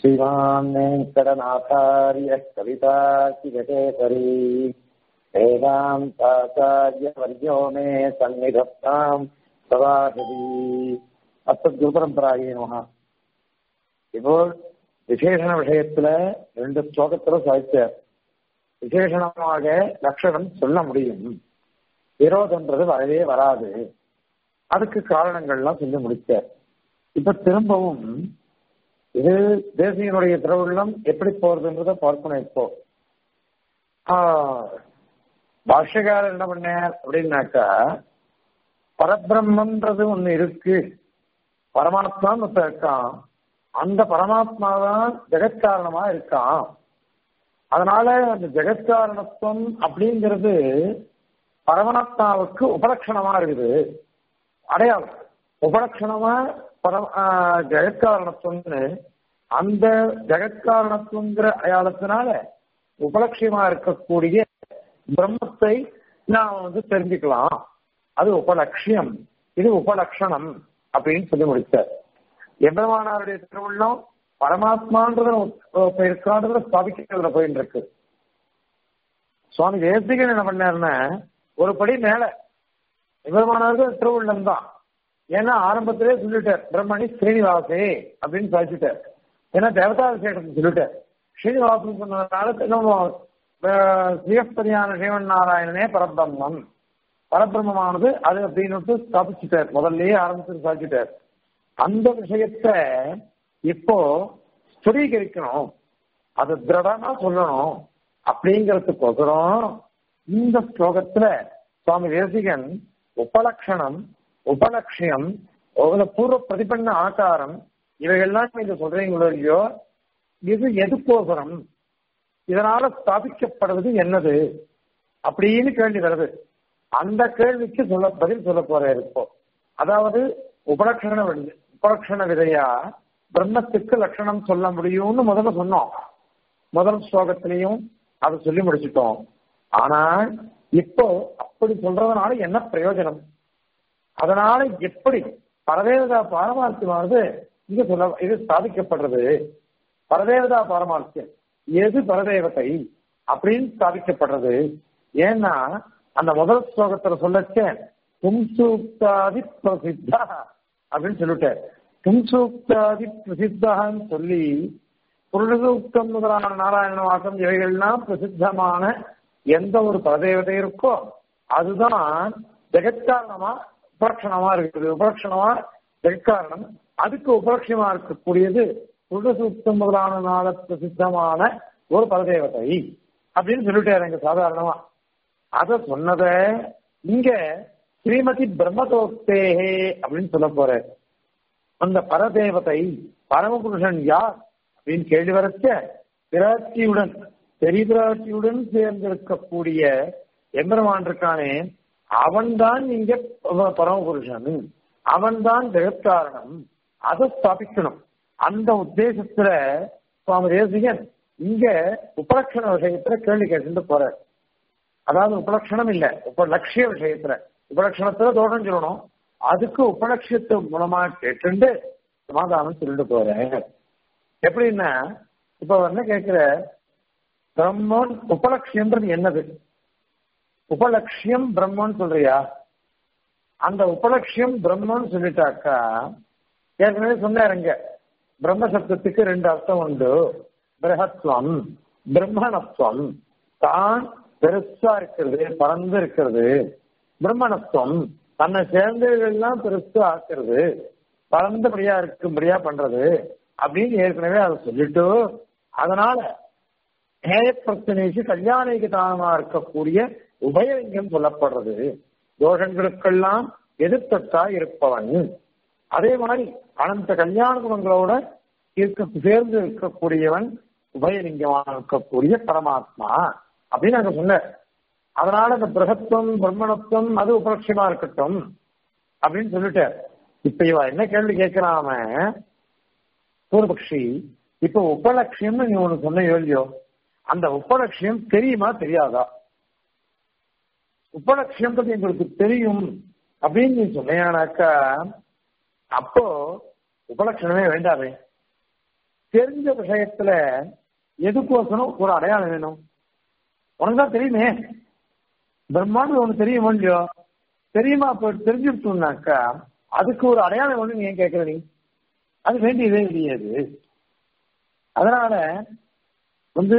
श्रीमान् वेङ्कटनाथार्य कविताकिगकेसरी वेदान्ताचार्यवर्यो मे सन्निधत्ताम् सदाहरी அத்தகுருபரம்பராயே நமகா இப்போ விசேஷண விஷயத்துல ரெண்டு ஸ்லோகத்துல சாதிச்சார் விசேஷணமாக லட்சணம் சொல்ல முடியும் விரோதம்ன்றது வரவே வராது அதுக்கு காரணங்கள்லாம் சொல்லி முடிச்சார் இப்ப திரும்பவும் இது தேசியனுடைய திருவுள்ளம் எப்படி போறதுன்றத பார்க்கணும் இப்போ பாஷ்யக்காரர் என்ன பண்ணார் அப்படின்னாக்கா பரபிரம்மன்றது ஒண்ணு இருக்கு பரமாத்மான்னு ஒருத்தர் இருக்கான் அந்த பரமாத்மா தான் ஜெகத்காரணமா இருக்கான் அதனால அந்த ஜெகத்காரணத்துவம் அப்படிங்கிறது பரமாத்மாவுக்கு உபலட்சணமா இருக்குது அடையாளம் உபலட்சணமா பரம் ஜெகத்காரணத்துவம்னு அந்த ஜெகத்காரணத்துவங்கிற அடையாளத்தினால உபலட்சியமா இருக்கக்கூடிய பிரம்மத்தை நாம் வந்து தெரிஞ்சுக்கலாம் அது உபலட்சியம் இது உபலட்சணம் அப்படின்னு சொல்லி முடிச்சார் எம்பெருமானாருடைய திருவுள்ளம் பரமாத்மான்றத இருக்கான்றத ஸ்தாபிக்கிறதுல போயிட்டு இருக்கு சுவாமி தேசிகன் என்ன பண்ணாருன்னா ஒரு படி மேல எம்பெருமானாருக்கு திருவுள்ளம் தான் ஏன்னா ஆரம்பத்திலே சொல்லிட்டார் பிரம்மணி ஸ்ரீனிவாசே அப்படின்னு சாதிச்சுட்டார் ஏன்னா தேவதா விசேஷத்தை சொல்லிட்டார் ஸ்ரீனிவாசன் சொன்னதுனால நம்ம ஸ்ரீகஸ்பதியான ஸ்ரீவன் நாராயணனே பரபிரம்மம் பரபிரமமானது அது அப்படின்னு ஸ்தாபிச்சுட்டார் முதல்லயே ஆரம்பிச்சு சாதிச்சுட்டார் அந்த விஷயத்த இப்போ ஸ்திரீகரிக்கணும் அது திருடமா சொல்லணும் அப்படிங்கிறதுக்கோசரம் இந்த ஸ்லோகத்துல சுவாமி தேசிகன் உபலட்சணம் உபலட்சியம் பூர்வ பிரதிபண்ண ஆகாரம் இவைகள்லாம் நீங்க சொல்றீங்களோ இல்லையோ இது எதுக்கோசரம் இதனால ஸ்தாபிக்கப்படுவது என்னது அப்படின்னு கேள்வி வருது அந்த கேள்விக்கு சொல்ல பதில் சொல்ல போற இப்போ அதாவது உபலட்சண உபலட்சண விதையா பிரம்மத்துக்கு லட்சணம் சொல்ல முடியும்னு முதல்ல சொன்னோம் முதல் ஸ்லோகத்திலையும் அதை சொல்லி முடிச்சிட்டோம் ஆனால் இப்போ அப்படி சொல்றதுனால என்ன பிரயோஜனம் அதனால எப்படி பரதேவதா பாரமார்த்தியமானது இங்க சொல்ல இது ஸ்தாபிக்கப்படுறது பரதேவதா பாரமார்த்தியம் எது பரதேவத்தை அப்படின்னு ஸ்தாபிக்கப்படுறது ஏன்னா அந்த முதல் ஸ்லோகத்துல சொல்லச்ச பும்சூக்தாதி பிரசித்தா அப்படின்னு சொல்லிட்டார் பும்சூக்தாதி பிரசித்தான்னு சொல்லி புருஷசூக்தம் முதலான நாராயண வாக்கம் இவைகள்லாம் பிரசித்தமான எந்த ஒரு பரதேவதை இருக்கோ அதுதான் ஜெகத்காரணமா உபலட்சணமா இருக்குது உபலட்சணமா ஜெகத்காரணம் அதுக்கு உபலட்சணமா இருக்கக்கூடியது புருஷசூக்தம் முதலான நாள பிரசித்தமான ஒரு பரதேவதை அப்படின்னு சொல்லிட்டாரு எங்க சாதாரணமா அத சொன்னத இங்க ஸ்ரீமதி பிரம்மதோக்தேகே அப்படின்னு சொல்ல போற அந்த பரதேவதை பரமபுருஷன் யார் அப்படின்னு கேள்வி வரச்ச பிராட்சியுடன் பெரிய பிராட்சியுடன் சேர்ந்திருக்கக்கூடிய எம்பெருமான் இருக்கானே அவன்தான் இங்க பரமபுருஷன் அவன்தான் ஜெகத்காரணம் அதை ஸ்தாபிக்கணும் அந்த உத்தேசத்துல சுவாமி தேசிகன் இங்க உபலட்சண விஷயத்துல கேள்வி கேட்டு போறார் அதாவது உபலட்சணம் இல்ல உபலட்சிய விஷயத்துல உபலட்சணத்துல தோஷம் சொல்லணும் அதுக்கு உபலட்சியத்து மூலமா கேட்டு சமாதானம் சொல்லிட்டு போறேன் எப்படின்னா இப்ப என்ன கேட்கிற பிரம்மன் உபலட்சியம்ன்றது என்னது உபலட்சியம் பிரம்மன் சொல்றியா அந்த உபலட்சியம் பிரம்மன் சொல்லிட்டாக்கா ஏற்கனவே சொன்னாருங்க பிரம்ம சப்தத்துக்கு ரெண்டு அர்த்தம் உண்டு பிரகத்வம் பிரம்மணத்துவம் தான் பெருசா இருக்கிறது பறந்து இருக்கிறது பிரம்மணத்துவம் தன்னை சேர்ந்தவர்கள்லாம் பெருசா ஆக்குறது பறந்தபடியா இருக்கும்படியா பண்றது அப்படின்னு ஏற்கனவே அதை சொல்லிட்டு அதனால நேய பிரச்சனைக்கு கல்யாணிகதானமா இருக்கக்கூடிய உபயலிங்கம் சொல்லப்படுறது தோஷங்களுக்கெல்லாம் எதிர்த்தா இருப்பவன் அதே மாதிரி அனந்த கல்யாண குணங்களோட இருக்க சேர்ந்து இருக்கக்கூடியவன் உபயலிங்கமாக இருக்கக்கூடிய பரமாத்மா அப்படின்னு அங்க சொன்னார் அதனால இந்த பிரகத்துவம் பிரம்மணத்துவம் அது உபலட்சியமா இருக்கட்டும் அப்படின்னு சொல்லிட்டார் இப்ப இவ என்ன கேள்வி கேட்கிறாம பூர்வபக்ஷி இப்ப உபலட்சியம்னு நீ ஒண்ணு சொன்ன இல்லையோ அந்த உபலட்சியம் தெரியுமா தெரியாதா உபலட்சியம்ன்றது எங்களுக்கு தெரியும் அப்படின்னு நீ சொன்னேனாக்கா அப்போ உபலட்சணமே வேண்டாமே தெரிஞ்ச விஷயத்துல எதுக்கோசரம் ஒரு அடையாளம் வேணும் உனக்கு தான் தெரியுமே பிரம்மாண்டு ஒண்ணு தெரியுமோ இல்லையோ தெரியுமா இப்ப தெரிஞ்சுட்டோம்னாக்கா அதுக்கு ஒரு அடையாளம் ஒண்ணு நீ ஏன் கேட்கற நீ அது வேண்டியதே கிடையாது அதனால வந்து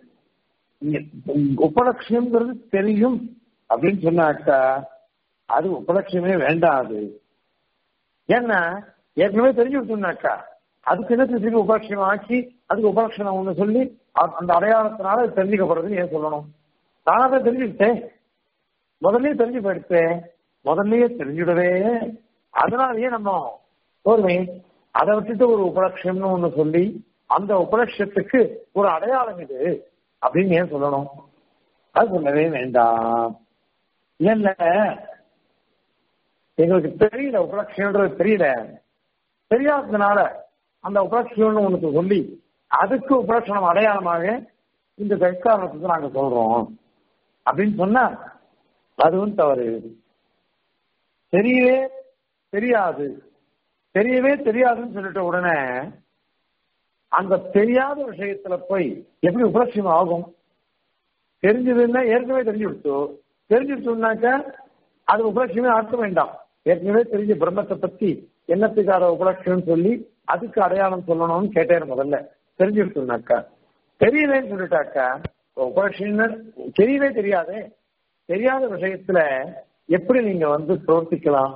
உபலட்சியம்ங்கிறது தெரியும் அப்படின்னு சொன்னாக்கா அது உபலட்சியமே வேண்டாம் அது ஏன்னா ஏற்கனவே தெரிஞ்சு விட்டோம்னாக்கா அதுக்கு என்ன திருப்பி உபலட்சணம் ஆக்கி அதுக்கு உபலட்சணம் ஒண்ணு சொல்லி அந்த அடையாளத்தினால அது தெரிஞ்சுக்கப்படுறதுன்னு ஏன் சொல்லணும் நானா தான் தெரிஞ்சுக்கிட்டேன் முதல்லயே தெரிஞ்சு போயிடுத்தேன் முதல்லயே தெரிஞ்சுடவே அதனாலயே நம்ம போர்மை அதை விட்டுட்டு ஒரு உபலட்சம்னு ஒண்ணு சொல்லி அந்த உபலட்சத்துக்கு ஒரு அடையாளம் இது அப்படின்னு ஏன் சொல்லணும் அது சொல்லவே வேண்டாம் இல்ல எங்களுக்கு தெரியல உபலட்சம்ன்றது தெரியல தெரியாததுனால அந்த உபலட்சம்னு ஒன்று சொல்லி அதுக்கு உபலட்சணம் அடையாளமாக இந்த தற்காரணத்துக்கு நாங்க சொல்றோம் அப்படின்னு சொன்னா அதுவும் தவறு தெரியவே தெரியாது தெரியவே தெரியாதுன்னு சொல்லிட்ட உடனே அந்த தெரியாத விஷயத்துல போய் எப்படி உபலட்சம் ஆகும் தெரிஞ்சதுன்னா ஏற்கனவே தெரிஞ்சு விட்டு தெரிஞ்சுட்டோம்னாக்க அது உபலட்சமே ஆக்க வேண்டாம் ஏற்கனவே தெரிஞ்ச பிரம்மத்தை பத்தி என்னத்துக்கார உபலட்சம் சொல்லி அதுக்கு அடையாளம் சொல்லணும்னு கேட்டேன் முதல்ல தெரிஞ்சுட்டோம்னாக்கா தெரியலன்னு சொல்லிட்டாக்கா உபலட்சம் தெரியவே தெரியாதே தெரியாத விஷயத்துல எப்படி நீங்க வந்து பிரவர்த்திக்கலாம்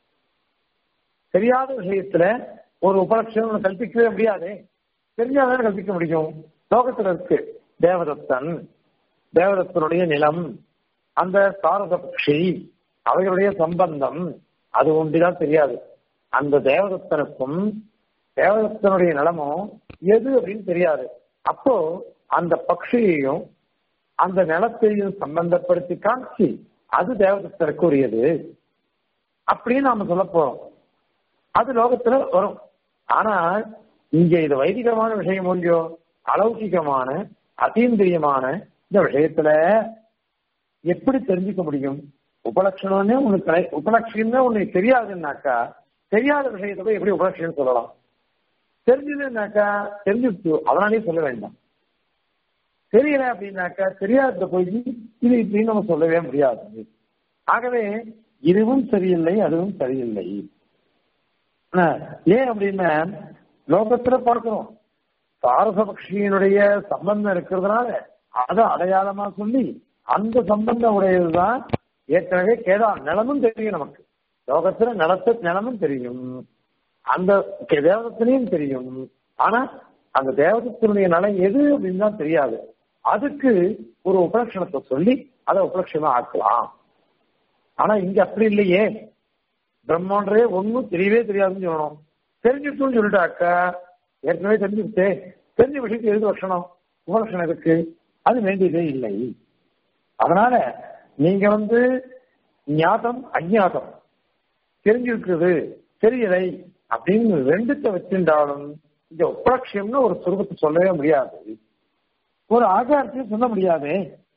தெரியாத விஷயத்துல ஒரு உபலட்சம் கல்பிக்கவே முடியாது தெரிஞ்சாதான் கல்பிக்க முடியும் லோகத்துல இருக்கு தேவதத்தன் தேவதத்தனுடைய நிலம் அந்த சாரத பக்ஷி அவைகளுடைய சம்பந்தம் அது ஒன்றுதான் தெரியாது அந்த தேவதத்தனுக்கும் தேவதத்தனுடைய நிலமும் எது அப்படின்னு தெரியாது அப்போ அந்த பக்ஷியையும் அந்த நிலத்தையும் சம்பந்தப்படுத்தி காமிச்சு அது தேவதத்தனுக்கு உரியது அப்படின்னு நாம சொல்ல போறோம் அது லோகத்துல வரும் ஆனா இங்க இது வைதிகமான விஷயம் இல்லையோ அலௌகிகமான அதீந்திரியமான இந்த விஷயத்துல எப்படி தெரிஞ்சுக்க முடியும் உபலட்சணம்னே உனக்கு உபலட்சணம்னே உனக்கு தெரியாதுன்னாக்கா தெரியாத விஷயத்தை போய் எப்படி உபலட்சணம் சொல்லலாம் தெரிஞ்சதுன்னாக்கா தெரிஞ்சுட்டு அதனாலே சொல்ல வேண்டாம் தெரியல அப்படின்னாக்கா தெரியாத போய் இது இப்படின்னு நம்ம சொல்லவே முடியாது ஆகவே இதுவும் சரியில்லை அதுவும் சரியில்லை ஏன் அப்படின்னா லோகத்துல பார்க்கிறோம் பாரசபக்ஷியினுடைய சம்பந்தம் இருக்கிறதுனால அதை அடையாளமா சொல்லி அந்த சம்பந்தம் உடையதுதான் ஏற்கனவே கேதா நிலமும் தெரியும் நமக்கு லோகத்துல நிலத்த நிலமும் தெரியும் அந்த தேவதத்திலையும் தெரியும் ஆனா அந்த தேவதத்தினுடைய நலம் எது அப்படின்னு தான் தெரியாது அதுக்கு ஒரு உபலட்சணத்தை சொல்லி அதை உபலட்சணமா ஆக்கலாம் ஆனா இங்க அப்படி இல்லையே பிரம்மன்றே ஒன்னும் தெரியவே தெரியாதுன்னு சொல்லணும் தெரிஞ்சுட்டுன்னு சொல்லிட்டாக்கா ஏற்கனவே தெரிஞ்சுக்கிட்டே தெரிஞ்ச விஷயத்துக்கு எது லட்சணம் உபலட்சணம் இருக்கு அது வேண்டியதே இல்லை அதனால நீங்க வந்து ஞாதம் அஜாதம் தெரிஞ்சிருக்குது தெரியலை அப்படின்னு ரெண்டுத்த வச்சிருந்தாலும் இந்த உபலட்சியம்னு ஒரு சுருபத்தை சொல்லவே முடியாது ஒரு ஆகாரத்தையும் சொல்ல முடியாது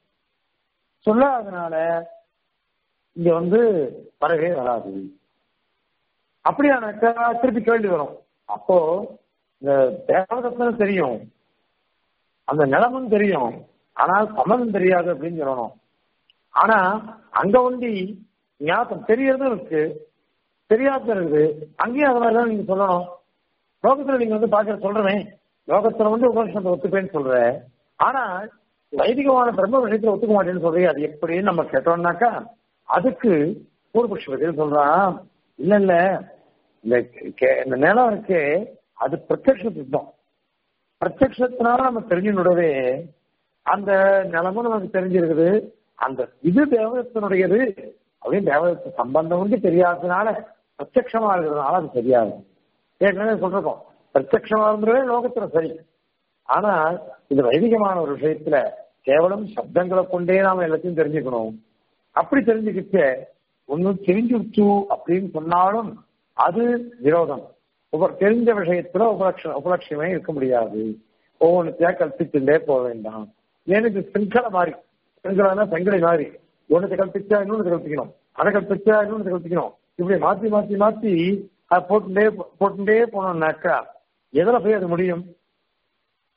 சொல்லாதனால இங்க வந்து வரவே வராது அப்படியானாக்கா திருப்பி கேள்வி வரும் அப்போ இந்த தேவதத்தனம் தெரியும் அந்த நிலமும் தெரியும் ஆனால் சம்மதம் தெரியாது அப்படின்னு சொல்லணும் ஆனா அங்க ஒண்டி ஞாபகம் தெரியறதும் இருக்கு தெரியாத இருக்குது அங்கேயும் அது மாதிரிதான் நீங்க சொல்லணும் லோகத்துல நீங்க வந்து பாக்குற சொல்றேன் லோகத்துல வந்து உபனிஷத்தை ஒத்துப்பேன்னு சொல்ற ஆனா வைதிகமான பிரம்ம விஷயத்துல ஒத்துக்க மாட்டேன்னு சொல்றீங்க அது எப்படின்னு நம்ம கேட்டோம்னாக்கா அதுக்கு பூர்வபக்ஷ பதில் சொல்றான் இல்ல இல்ல இந்த இந்த நிலம் இருக்கு அது பிரத்யக்ஷ சித்தம் பிரத்யக்ஷத்தினால நம்ம தெரிஞ்சுடவே அந்த நிலமும் நமக்கு தெரிஞ்சிருக்குது அந்த இது தேவதத்தினுடையது அப்படின்னு தேவதத்து சம்பந்தம் வந்து தெரியாததுனால பிரத்யக்ஷமா இருக்கிறதுனால அது தெரியாது ஏற்கனவே சொல்றோம் பிரத்யக்ஷமா இருந்தவே லோகத்துல சரி ஆனா இது வைதிகமான ஒரு விஷயத்துல கேவலம் சப்தங்களை கொண்டே நாம எல்லாத்தையும் தெரிஞ்சுக்கணும் அப்படி தெரிஞ்சுக்கிட்டு ஒன்னும் தெரிஞ்சுச்சு அப்படின்னு சொன்னாலும் அது விரோதம் உப தெரிஞ்ச விஷயத்துல உபலட்ச உபலட்சியமே இருக்க முடியாது ஒவ்வொன்றுத்தையா கல்பிச்சுட்டே போக வேண்டாம் ஏன்னு இது சிங்கலை மாதிரி சிங்களானா சங்கடை மாதிரி ஒன்றுத்தை கல்பிச்சா இன்னொன்று கல்பிக்கணும் அதை கல்பிச்சா இன்னொன்று கல்பிக்கணும் இப்படி மாத்தி மாத்தி மாத்தி அதை போட்டுட்டே போட்டுட்டே போனோம்னாக்கா எதுல போய் அது முடியும்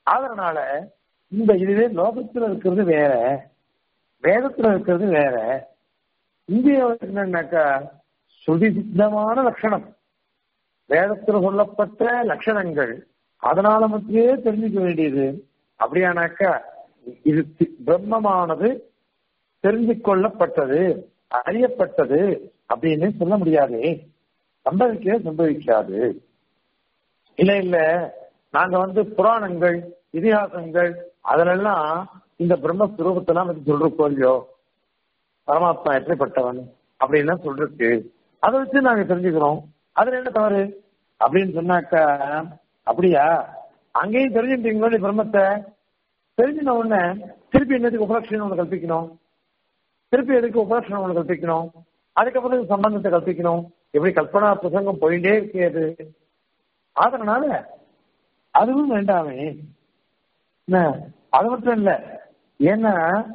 அதனால இந்த இதுவே லோகத்துல இருக்கிறது வேற வேதத்துல இருக்கிறது வேற இங்கே என்னன்னாக்கா சுதி சித்தமான லட்சணம் வேதத்துல சொல்லப்பட்ட லட்சணங்கள் அதனால மட்டுமே தெரிஞ்சுக்க வேண்டியது அப்படியானாக்கா இது தி- பிரம்மமானது தெரிந்து கொள்ளப்பட்டது அறியப்பட்டது அப்படின்னு சொல்ல முடியாதே சம்பவிக்கவே சம்பவிக்காது இல்ல இல்ல நாங்க வந்து புராணங்கள் இதிகாசங்கள் அதிலெல்லாம் இந்த பிரம்மஸ்வரூபத்தெல்லாம் பத்தி சொல்றோம் இல்லையோ பரமாத்மா எப்படிப்பட்டவன் அப்படின்னு சொல்றதுக்கு அதை வச்சு நாங்க தெரிஞ்சுக்கிறோம் அதுல என்ன தவறு அப்படின்னு சொன்னாக்கா அப்படியா அங்கேயும் தெரிஞ்சுட்டீங்களோ நீ பிரம்மத்தை தெரிஞ்சின உடனே திருப்பி என்னதுக்கு உபலட்சணம் ஒன்று கல்பிக்கணும் திருப்பி எதுக்கு உபலட்சணம் ஒன்று கல்பிக்கணும் அதுக்கப்புறம் இதுக்கு சம்பந்தத்தை கல்பிக்கணும் எப்படி கல்பனா பிரசங்கம் போயிட்டே இருக்கிறது அதனால அதுவும் வேண்டாமே என்ன அது மட்டும் இல்ல ஏன்னா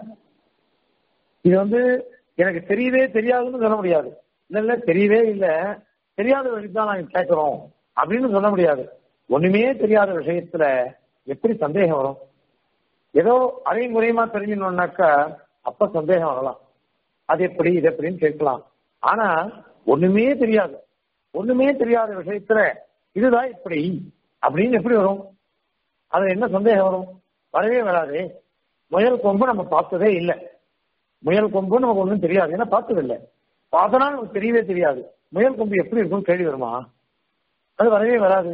இது வந்து எனக்கு தெரியவே தெரியாதுன்னு சொல்ல முடியாது இல்ல இல்ல தெரியவே இல்ல தெரியாத வழிதான் நாங்க கேட்கிறோம் அப்படின்னு சொல்ல முடியாது ஒண்ணுமே தெரியாத விஷயத்துல எப்படி சந்தேகம் வரும் ஏதோ அரையும் குறையுமா தெரிஞ்சிடணும்னாக்கா அப்ப சந்தேகம் வரலாம் அது எப்படி இது எப்படின்னு கேட்கலாம் ஆனா ஒண்ணுமே தெரியாது ஒண்ணுமே தெரியாத விஷயத்துல இதுதான் இப்படி அப்படின்னு எப்படி வரும் அது என்ன சந்தேகம் வரும் வரவே வராது முயல் கொம்பு நம்ம பார்த்ததே இல்லை முயல் கொம்பு நமக்கு ஒன்றும் தெரியாது ஏன்னா பார்த்தது இல்லை பார்த்தனா நமக்கு தெரியவே தெரியாது முயல் கொம்பு எப்படி இருக்கும்னு கேள்வி வருமா அது வரவே வராது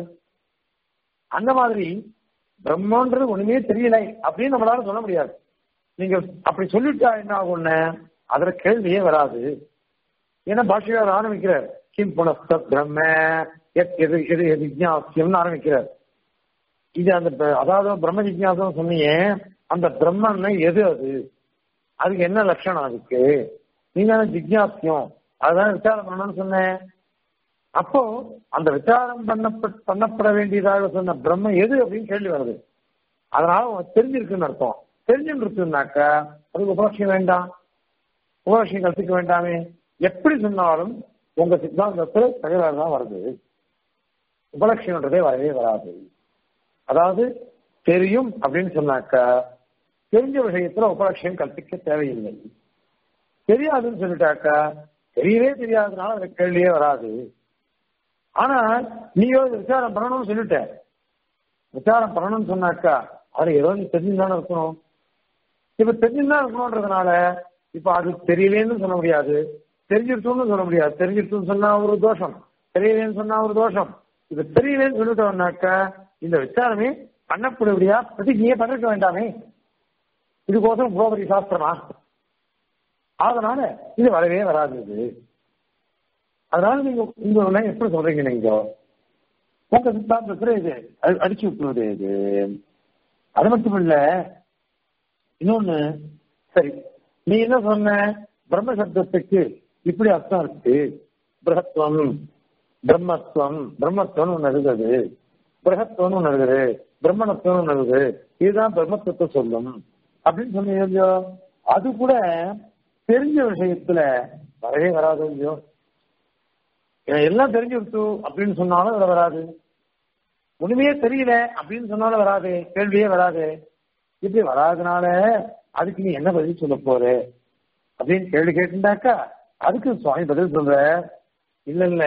அந்த மாதிரி பிரம்மன்றது ஒண்ணுமே தெரியல அப்படின்னு நம்மளால சொல்ல முடியாது நீங்க அப்படி சொல்லிட்டா என்ன ஆகும்னு அதுல கேள்வியே வராது ஏன்னா பாஷையார் ஆரம்பிக்கிறார் கிம் புனஸ்த பிரம்ம எத் எது எது எது விஜயாசியம்னு ஆரம்பிக்கிறார் இது அந்த ப- அதாவது பிரம்ம ஜிக்ஞாசம் சொன்னீங்க அந்த பிரம்மன்னா எது அது அதுக்கு என்ன லட்சணம் அதுக்கு நீங்க தானே ஜிக்ஞாசியம் அதுதான் விசாரம் பண்ணணும்னு சொன்னேன் அப்போ அந்த விசாரம் பண்ணப்பட் பண்ணப்பட வேண்டியதாக சொன்ன பிரம்ம எது அப்படின்னு கேள்வி வருது அதனால உனக்கு தெரிஞ்சிருக்குன்னு அர்த்தம் தெரிஞ்சுருக்குனாக்கா அதுக்கு உபலட்சியம் வேண்டாம் உபலட்சியம் கற்பிக்க வேண்டாமே எப்படி சொன்னாலும் உங்க சித்தாந்தத்துல தகவல் தான் வருது உபலட்சியம்ன்றதே வரவே வராது அதாவது தெரியும் அப்படின்னு சொன்னாக்கா தெரிஞ்ச விஷயத்துல உபலட்சியம் கற்பிக்க தேவையில்லை தெரியாதுன்னு சொல்லிட்டாக்கா தெரியவே தெரியாதனால அந்த கேள்வியே வராது ஆனா நீயோ இதை விசாரம் பண்ணணும்னு சொல்லிட்ட விசாரம் பண்ணணும்னு சொன்னாக்கா அதுல ஏதோ நீ தெரிஞ்சுதானே இருக்கணும் இப்ப தெரிஞ்சுதான் இருக்கணும்ன்றதுனால இப்ப அது தெரியலேன்னு சொல்ல முடியாது தெரிஞ்சிருச்சுன்னு சொல்ல முடியாது தெரிஞ்சிருச்சுன்னு சொன்னா ஒரு தோஷம் தெரியலேன்னு சொன்னா ஒரு தோஷம் இப்ப தெரியலேன்னு சொல்லிட்டோம்னாக்கா இந்த விசாரமே பண்ணப்படுபடியா பிரதிஜையே பண்ணிருக்க வேண்டாமே இதுக்கோசரம் புரோபரி சாஸ்திரமா அதனால இது வரவே வராது இது அதனால நீங்க உங்க எப்படி சொல்றீங்க நீங்க உங்க சித்தாந்தத்துல இது அடி- அடிச்சு விட்டுறது இது அது மட்டும் இல்ல இன்னொன்னு சரி நீ என்ன சொன்ன பிரம்ம சப்தத்துக்கு இப்படி அர்த்தம் இருக்கு பிரகத்துவம் பிரம்மத்துவம் பிரம்மத்துவம் ஒண்ணு இருக்குது பிரகத்துவம் ஒண்ணு இருக்குது பிரம்மணத்துவம் ஒண்ணு இருக்குது இதுதான் பிரம்மத்துவத்தை சொல்லும் அப்படின்னு சொன்னீங்க இல்லையோ அது கூட தெரிஞ்ச விஷயத்துல வரவே வராது இல்லையோ எனக்கு எல்லாம் தெரிஞ்சிருச்சு அப்படின்னு சொன்னாலும் அதுல வராது ஒண்ணுமே தெரியல அப்படின்னு சொன்னாலும் வராது கேள்வியே வராது இப்படி வராதனால அதுக்கு நீ என்ன பதில் சொல்ல போற அப்படின்னு கேள்வி கேட்டுட்டாக்கா அதுக்கு சுவாமி பதில் சொல்ற இல்ல இல்ல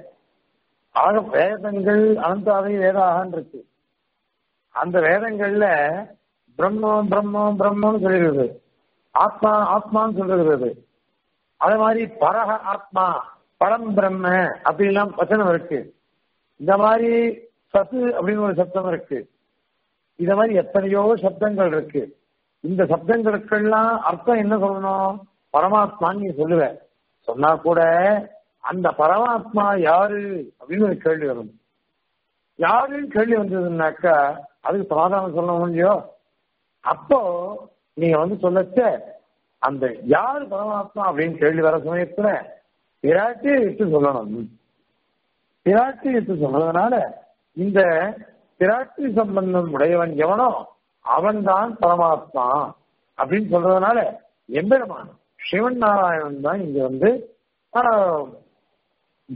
ஆக வேதங்கள் அனந்தாவை வேதாகன்னு இருக்கு அந்த வேதங்கள்ல பிரம்மம் பிரம்மம் பிரம்மம்னு சொல்லிடுறது ஆத்மா ஆத்மான்னு சொல்றது அதே மாதிரி பரக ஆத்மா பரம் பிரம்ம அப்படிலாம் வச்சனம் இருக்கு இந்த மாதிரி சத்து அப்படின்னு ஒரு சப்தம் இருக்கு இந்த மாதிரி எத்தனையோ சப்தங்கள் இருக்கு இந்த சப்தங்களுக்கெல்லாம் அர்த்தம் என்ன சொல்லணும் பரமாத்மான்னு நீ சொல்லுவ சொன்னா கூட அந்த பரமாத்மா யாரு அப்படின்னு ஒரு கேள்வி வரும் யாருன்னு கேள்வி வந்ததுன்னாக்கா அதுக்கு சமாதானம் சொல்லணும் இல்லையோ அப்போ நீங்க வந்து சொல்லச்ச அந்த யார் பரமாத்மா அப்படின்னு கேள்வி வர சமயத்துல பிராட்டியை எடுத்து சொல்லணும் பிராட்டி எடுத்து சொன்னதுனால இந்த பிராட்டி சம்பந்தம் உடையவன் எவனோ அவன்தான் பரமாத்மா அப்படின்னு சொல்றதுனால எம்பெருமான் சிவன் நாராயணன் தான் இங்க வந்து ஆஹ்,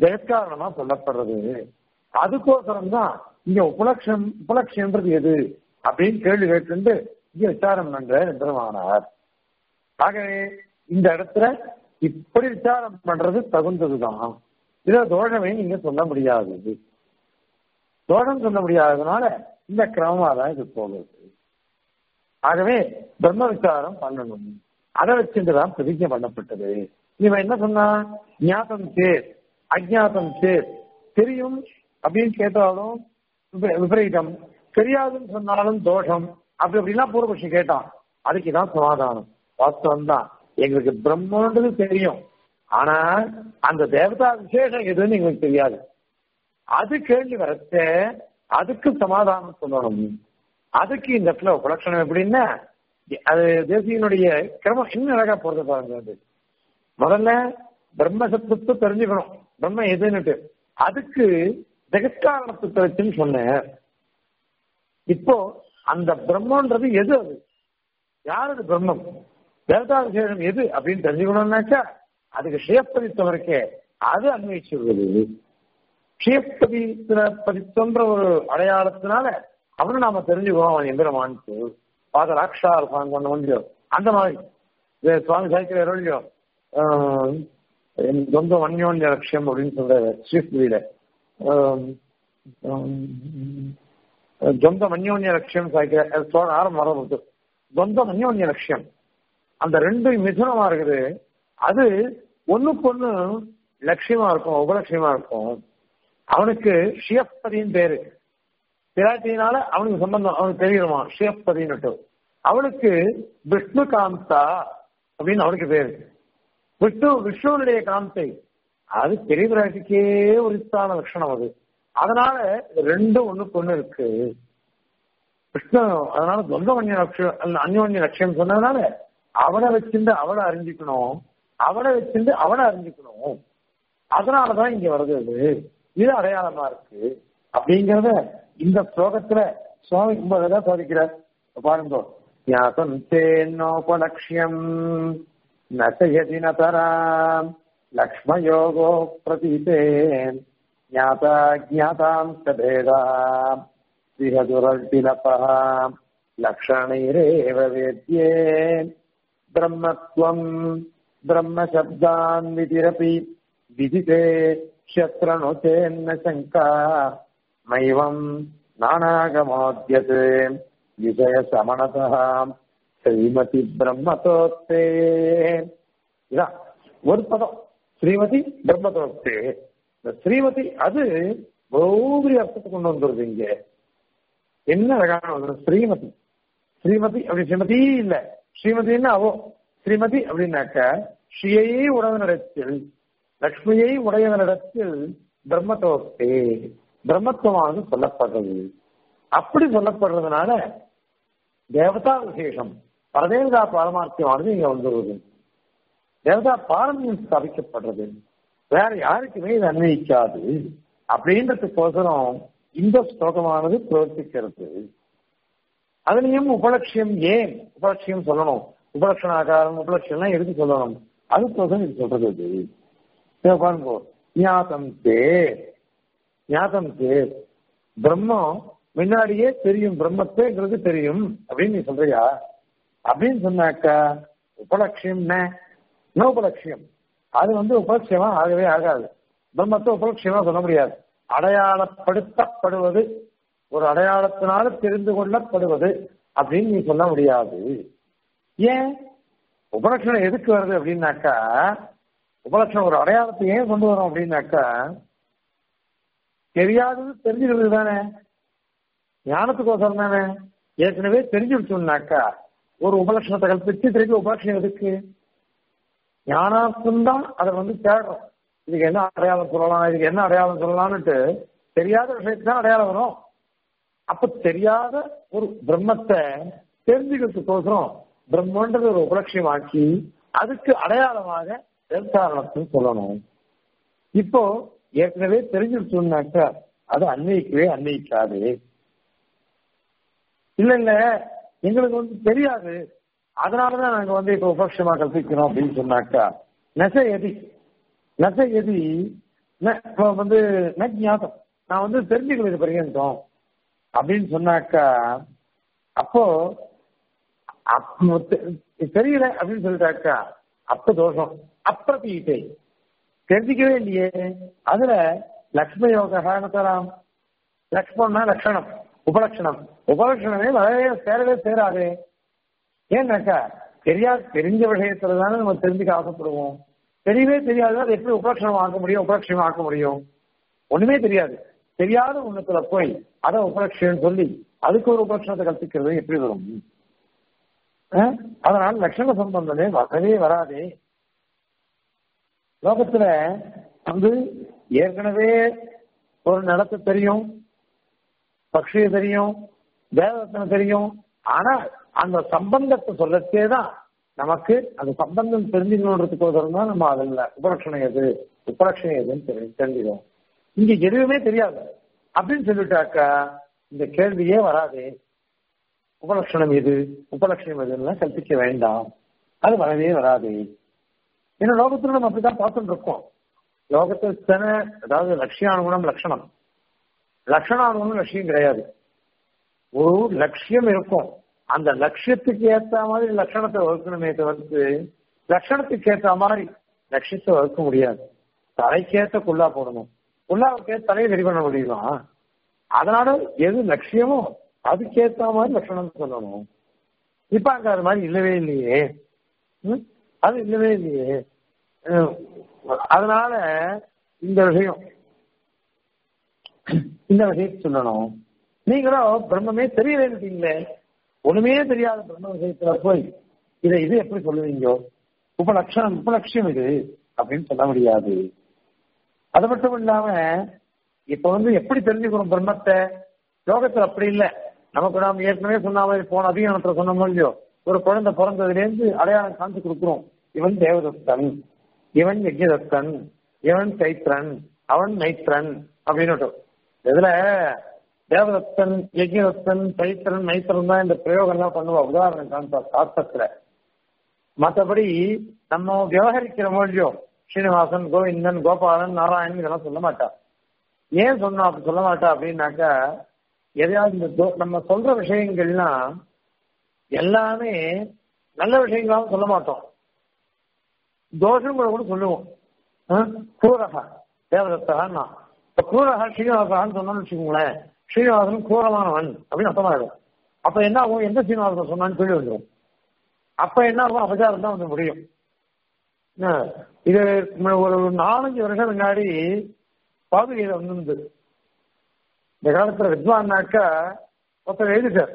ஜெயக்காரணமா சொல்லப்படுறது அதுக்கோசரம் தான் இங்க உபலட்சம் உபலட்சம்ன்றது எது அப்படின்னு கேள்வி கேட்டு இங்க விசாரம் பண்ற பெருமானார் ஆகவே இந்த இடத்துல இப்படி விசாரம் பண்றது தகுந்ததுதான் இத தோஷமே நீங்க சொல்ல முடியாது தோஷம் சொல்ல முடியாததுனால இந்த கிரமமா தான் இது போகுது ஆகவே பிரம்ம விசாரம் பண்ணணும் அதை வச்சுட்டுதான் பிரதிஜை பண்ணப்பட்டது இவன் என்ன சொன்னா ஞாபகம் சேர் அஜாத்தம் சேர் தெரியும் அப்படின்னு கேட்டாலும் விப- விபரீதம் தெரியாதுன்னு சொன்னாலும் தோஷம் அப்படி அப்படிலாம் பூர்வபக்ஷி கேட்டான் அதுக்கு தான் சமாதானம் வாஸ்தவம் தான் எங்களுக்கு பிரம்மன்றது தெரியும் ஆனா அந்த தேவதா விசேஷம் எதுன்னு எங்களுக்கு தெரியாது அது கேள்வி வரச்ச அதுக்கு சமாதானம் சொல்லணும் அதுக்கு இந்த இடத்துல உபலட்சணம் எப்படின்னா அது தேசியனுடைய கிரமம் இன்னும் அழகா போறது பாருங்க அது முதல்ல பிரம்ம சத்துவத்தை தெரிஞ்சுக்கணும் பிரம்ம எதுன்னுட்டு அதுக்கு ஜெகத்காரணத்தை வச்சுன்னு சொன்னேன் இப்போ அந்த பிரம்மன்றது எது அது யார் அது பிரம்மம் தேவதா விசேஷம் எது அப்படின்னு தெரிஞ்சுக்கணும்னாக்கா அதுக்கு ஷேப்பதித்தம் இருக்கே அது அன்வயிச்சு வருவது ஷேப்பதி பதித்தன்ற ஒரு அடையாளத்தினால அவனை நாம தெரிஞ்சுக்கிறோம் அவன் எந்திரமான்ட்டு பாத ராக்ஷா இருப்பாங்க ஒண்ணு வந்து அந்த மாதிரி இது சுவாமி சாய்க்கிற இல்லையோ சொந்த அந்யோன்ய லட்சியம் அப்படின்னு சொல்றாரு ஸ்ரீஸ்திரியில சொந்தம் அந்யோன்ய லட்சியம் சாய்க்கிற சோழ ஆரம்பம் வரது சொந்தம் அந்யோன்ய லட்சியம் அந்த ரெண்டு மிதுனமா இருக்குது அது ஒண்ணுக்கு ஒண்ணு லட்சியமா இருக்கும் உபலட்சியமா இருக்கும் அவனுக்கு ஷியப்பதின்னு பேரு பிராட்டினால அவனுக்கு சம்பந்தம் அவனுக்கு தெரியுமா ஷியப்பதின்னு அவனுக்கு விஷ்ணு காந்தா அப்படின்னு அவனுக்கு பேரு விஷ்ணு விஷ்ணுவனுடைய காந்தை அது பெரிய பிராட்டிக்கே உரித்தான லட்சணம் அது அதனால ரெண்டும் ஒண்ணுக்கு ஒண்ணு இருக்கு விஷ்ணு அதனால தொந்தமன்ய லட்சியம் அந்யோன்ய லட்சியம் சொன்னதுனால அவனை வச்சிருந்து அவளை அறிஞ்சிக்கணும் அவனை வச்சிருந்து அவனை அறிஞ்சிக்கணும் அதனாலதான் இங்க வருது அது இது அடையாளமா இருக்கு அப்படிங்கறத இந்த ஸ்லோகத்துல சுவாமி ரொம்ப அழகா சாதிக்கிறார் பாருங்க ஞாபம் சேன்னோபலக்ஷ்யம் நசயதி நதராம் லக்ஷ்மயோகோ பிரதீதே ஞாதா ஜாதாம் சபேதாம் ஸ்ரீஹதுரல்பிலபாம் லக்ஷணைரேவ வேத்யே பிரம்மத்வம் ब्रह्मशब्दान्वितिरपि विदिते क्षत्रनुचेन्न शङ्का मैवम् नानागमोद्यत् विषयसमनतः श्रीमति பிரம்மதோத்தே இதான் ஒரு பதம் ஸ்ரீமதி பிரம்மதோத்தே இந்த ஸ்ரீமதி அது ஒவ்வொரு அர்த்தத்தை கொண்டு வந்துருது இங்க என்ன அழகான ஒரு ஸ்ரீமதி ஸ்ரீமதி அப்படி ஸ்ரீமதி இல்ல ஸ்ரீமதின்னு அவோ ஸ்ரீமதி அப்படின்னாக்க ஸ்ரீயை உடையவனிடத்தில் லக்ஷ்மியை உடையவனிடத்தில் பிரம்மத்தோத்தே பிரம்மத்துவமானது சொல்லப்படுறது அப்படி சொல்லப்படுறதுனால தேவதா விசேஷம் பரதேவதா பாரமார்த்தியமானது இங்க வந்துருவது தேவதா பாரமியம் ஸ்தாபிக்கப்படுறது வேற யாருக்குமே இது அன்வயிக்காது அப்படின்றதுக்கோசரம் இந்த ஸ்லோகமானது பிரவர்த்திக்கிறது அதுலயும் உபலட்சியம் ஏன் உபலட்சியம் சொல்லணும் உபலட்சண ஆகாரம் உபலட்சணம் எதுக்கு சொல்லணும் அதுக்கோசரம் இது சொல்றது அது இதை பாருங்க ஞாதம் தே ஞாதம் தே பிரம்மம் முன்னாடியே தெரியும் பிரம்மத்தேங்கிறது தெரியும் அப்படின்னு நீ சொல்றியா அப்படின்னு சொன்னாக்கா உபலட்சியம் என்ன உபலட்சியம் அது வந்து உபலட்சியமா ஆகவே ஆகாது பிரம்மத்தை உபலட்சியமா சொல்ல முடியாது அடையாளப்படுத்தப்படுவது ஒரு அடையாளத்தினால தெரிந்து கொள்ளப்படுவது அப்படின்னு நீ சொல்ல முடியாது ஏன் உபலட்சணம் எதுக்கு வருது அப்படின்னாக்கா உபலட்சணம் ஒரு அடையாளத்தை ஏன் கொண்டு வரும் அப்படின்னாக்கா தெரியாதது தெரிஞ்சுக்கிறது தானே ஞானத்துக்கோசரம் தானே ஏற்கனவே தெரிஞ்சு விட்டோம்னாக்கா ஒரு உபலட்சணத்தை கல்பிச்சு திருப்பி உபலட்சணம் எதுக்கு ஞானார்த்தம் தான் அதை வந்து தேடுறோம் இதுக்கு என்ன அடையாளம் சொல்லலாம் இதுக்கு என்ன அடையாளம் சொல்லலாம்னுட்டு தெரியாத விஷயத்துக்கு தான் அடையாளம் வரும் அப்ப தெரியாத ஒரு பிரம்மத்தை தெரிஞ்சுக்கிறதுக்கோசரம் பிரம்மன்றது ஒரு உபலட்சியமாக்கி அதுக்கு அடையாளமாக எதிர்காரணத்தையும் சொல்லணும் இப்போ ஏற்கனவே தெரிஞ்சிருச்சோம்னாக்கா அது அன்வயிக்கவே அன்வயிக்காது இல்ல இல்ல எங்களுக்கு வந்து தெரியாது அதனாலதான் நாங்க வந்து இப்ப உபலட்சமா கற்பிக்கிறோம் அப்படின்னு சொன்னாக்கா நெச எதி நெச எதி வந்து ந ஞாபகம் நான் வந்து தெரிஞ்சுக்கிறது பரிகந்தோம் அப்படின்னு சொன்னாக்கா அப்போ அப்ப தெ- தெரியல அப்படின்னு சொல்லிட்டாக்கா அப்ப தோஷம் அப்பிரதீட்டை தெரிஞ்சிக்கவே இல்லையே அதுல லக்ஷ்ம யோகான்னு தராம் லக்ஷ்மணா லட்சணம் உபலட்சணம் உபலட்சணமே வரவே சேரவே சேராது ஏன்னாக்கா தெரியாது தெரிஞ்ச விஷயத்துல தானே நம்ம தெரிஞ்சுக்க ஆசைப்படுவோம் தெரியவே தெரியாது அது எப்படி உபலட்சணம் ஆக்க முடியும் உபலட்சணம் ஆக்க முடியும் ஒண்ணுமே தெரியாது தெரியாத ஒண்ணுத்துல போய் அதை உபலட்சணம் சொல்லி அதுக்கு ஒரு உபலட்சணத்தை கற்பிக்கிறது எப்படி வரும் அஹ்? அதனால லட்சண சம்பந்தமே வரவே வராதே லோகத்துல வந்து ஏற்கனவே ஒரு நடத்த தெரியும் பக்ஷிய தெரியும் தேவதத்தனை தெரியும் ஆனா அந்த சம்பந்தத்தை சொல்லத்தே தான் நமக்கு அந்த சம்பந்தம் தெரிஞ்சுக்கணுன்றதுக்கோசரம் தான் நம்ம அதில் உபலட்சணம் எது உபலட்சணம் எதுன்னு தெரி- தெரிஞ்சுக்கிறோம் இங்க எதுவுமே தெரியாது அப்படின்னு சொல்லிட்டாக்கா இந்த கேள்வியே வராதே உபலட்சணம் எது உபலட்சணம் எதுன்னா கற்பிக்க வேண்டாம் அது வரவே வராது ஏன்னா லோகத்துல நம்ம அப்படிதான் பார்த்துட்டு இருக்கோம் லோகத்தில் சில அதாவது லட்சியானுகுணம் லட்சணம் லட்சணானுகுணம் லட்சியம் கிடையாது ஒரு லட்சியம் இருக்கும் அந்த லட்சியத்துக்கு ஏத்த மாதிரி லட்சணத்தை வகுக்கணுமே தவிர்த்து லட்சணத்துக்கு ஏத்த மாதிரி லட்சியத்தை வகுக்க முடியாது தலைக்கேத்த குல்லா போடணும் குல்லாவுக்கு தலையை ரெடி பண்ண முடியுமா அதனால எது லட்சியமோ அதுக்கேத்த மாதிரி லட்சணம் சொல்லணும் இப்ப அங்க அது மாதிரி இல்லவே இல்லையே ம்? அது இல்லவே இல்லையே அஹ் அதனால இந்த விஷயம் இந்த விஷயத்தை சொல்லணும் நீங்களும் பிரம்மமே தெரியலன்னுட்டீங்களே ஒண்ணுமே தெரியாத பிரம்ம விஷயத்துல போய் இதை இது எப்படி சொல்லுவீங்க உபலட்சணம் உபலட்சியம் இது அப்படின்னு சொல்ல முடியாது அது மட்டும் இல்லாம இப்ப வந்து எப்படி தெரிஞ்சுக்கணும் பிரம்மத்தை லோகத்துல அப்படி இல்லை நமக்கு நாம் ஏற்கனவே சொன்ன மாதிரி போன அதிகாரத்துல சொன்ன இல்லையோ ஒரு குழந்தை பிறந்ததுல இருந்து அடையாளம் காமிச்சு கொடுக்குறோம் இவன் தேவதத்தன் இவன் யஜ்யதத்தன் இவன் சைத்ரன் அவன் மைத்ரன் அப்படின்னு இதுல தேவதத்தன் யஜ்யதத்தன் சைத்திரன் மைத்திரன் தான் இந்த பிரயோகம் எல்லாம் பண்ணுவா உதாரணம் காமிப்பா சாஸ்திரத்துல மற்றபடி நம்ம விவகரிக்கிற மொழியோ ஸ்ரீனிவாசன் கோவிந்தன் கோபாலன் நாராயணன் இதெல்லாம் சொல்ல மாட்டா ஏன் சொன்னா அப்படி சொல்ல மாட்டா அப்படின்னாக்கா எதையாவது இந்த தோ- நம்ம சொல்ற விஷயங்கள்லாம் எல்லாமே நல்ல விஷயங்களாவும் சொல்ல மாட்டோம் தோஷங்களை கூட சொல்லுவோம் ஆ? கூரகா தேவதத்தகான்னா இப்ப கூரகா ஸ்ரீனிவாசகான்னு சொன்னோம்னு வச்சுக்கோங்களேன் ஸ்ரீனிவாசன் கூரமானவன் அப்படின்னு அர்த்தமாயிடும் அப்ப என்ன ஆகும் எந்த ஸ்ரீனிவாசன் சொன்னான்னு சொல்லி வந்துடும் அப்ப என்ன ஆகும் அபச்சாரம் தான் வந்து முடியும் என்ன, இது ம- ஒரு நாலஞ்சு வருஷம் முன்னாடி பாதுகையில வந்திருந்தது இந்த காலத்துல வித்வான்னாக்கா ஒருத்தர் எழுதிட்டார்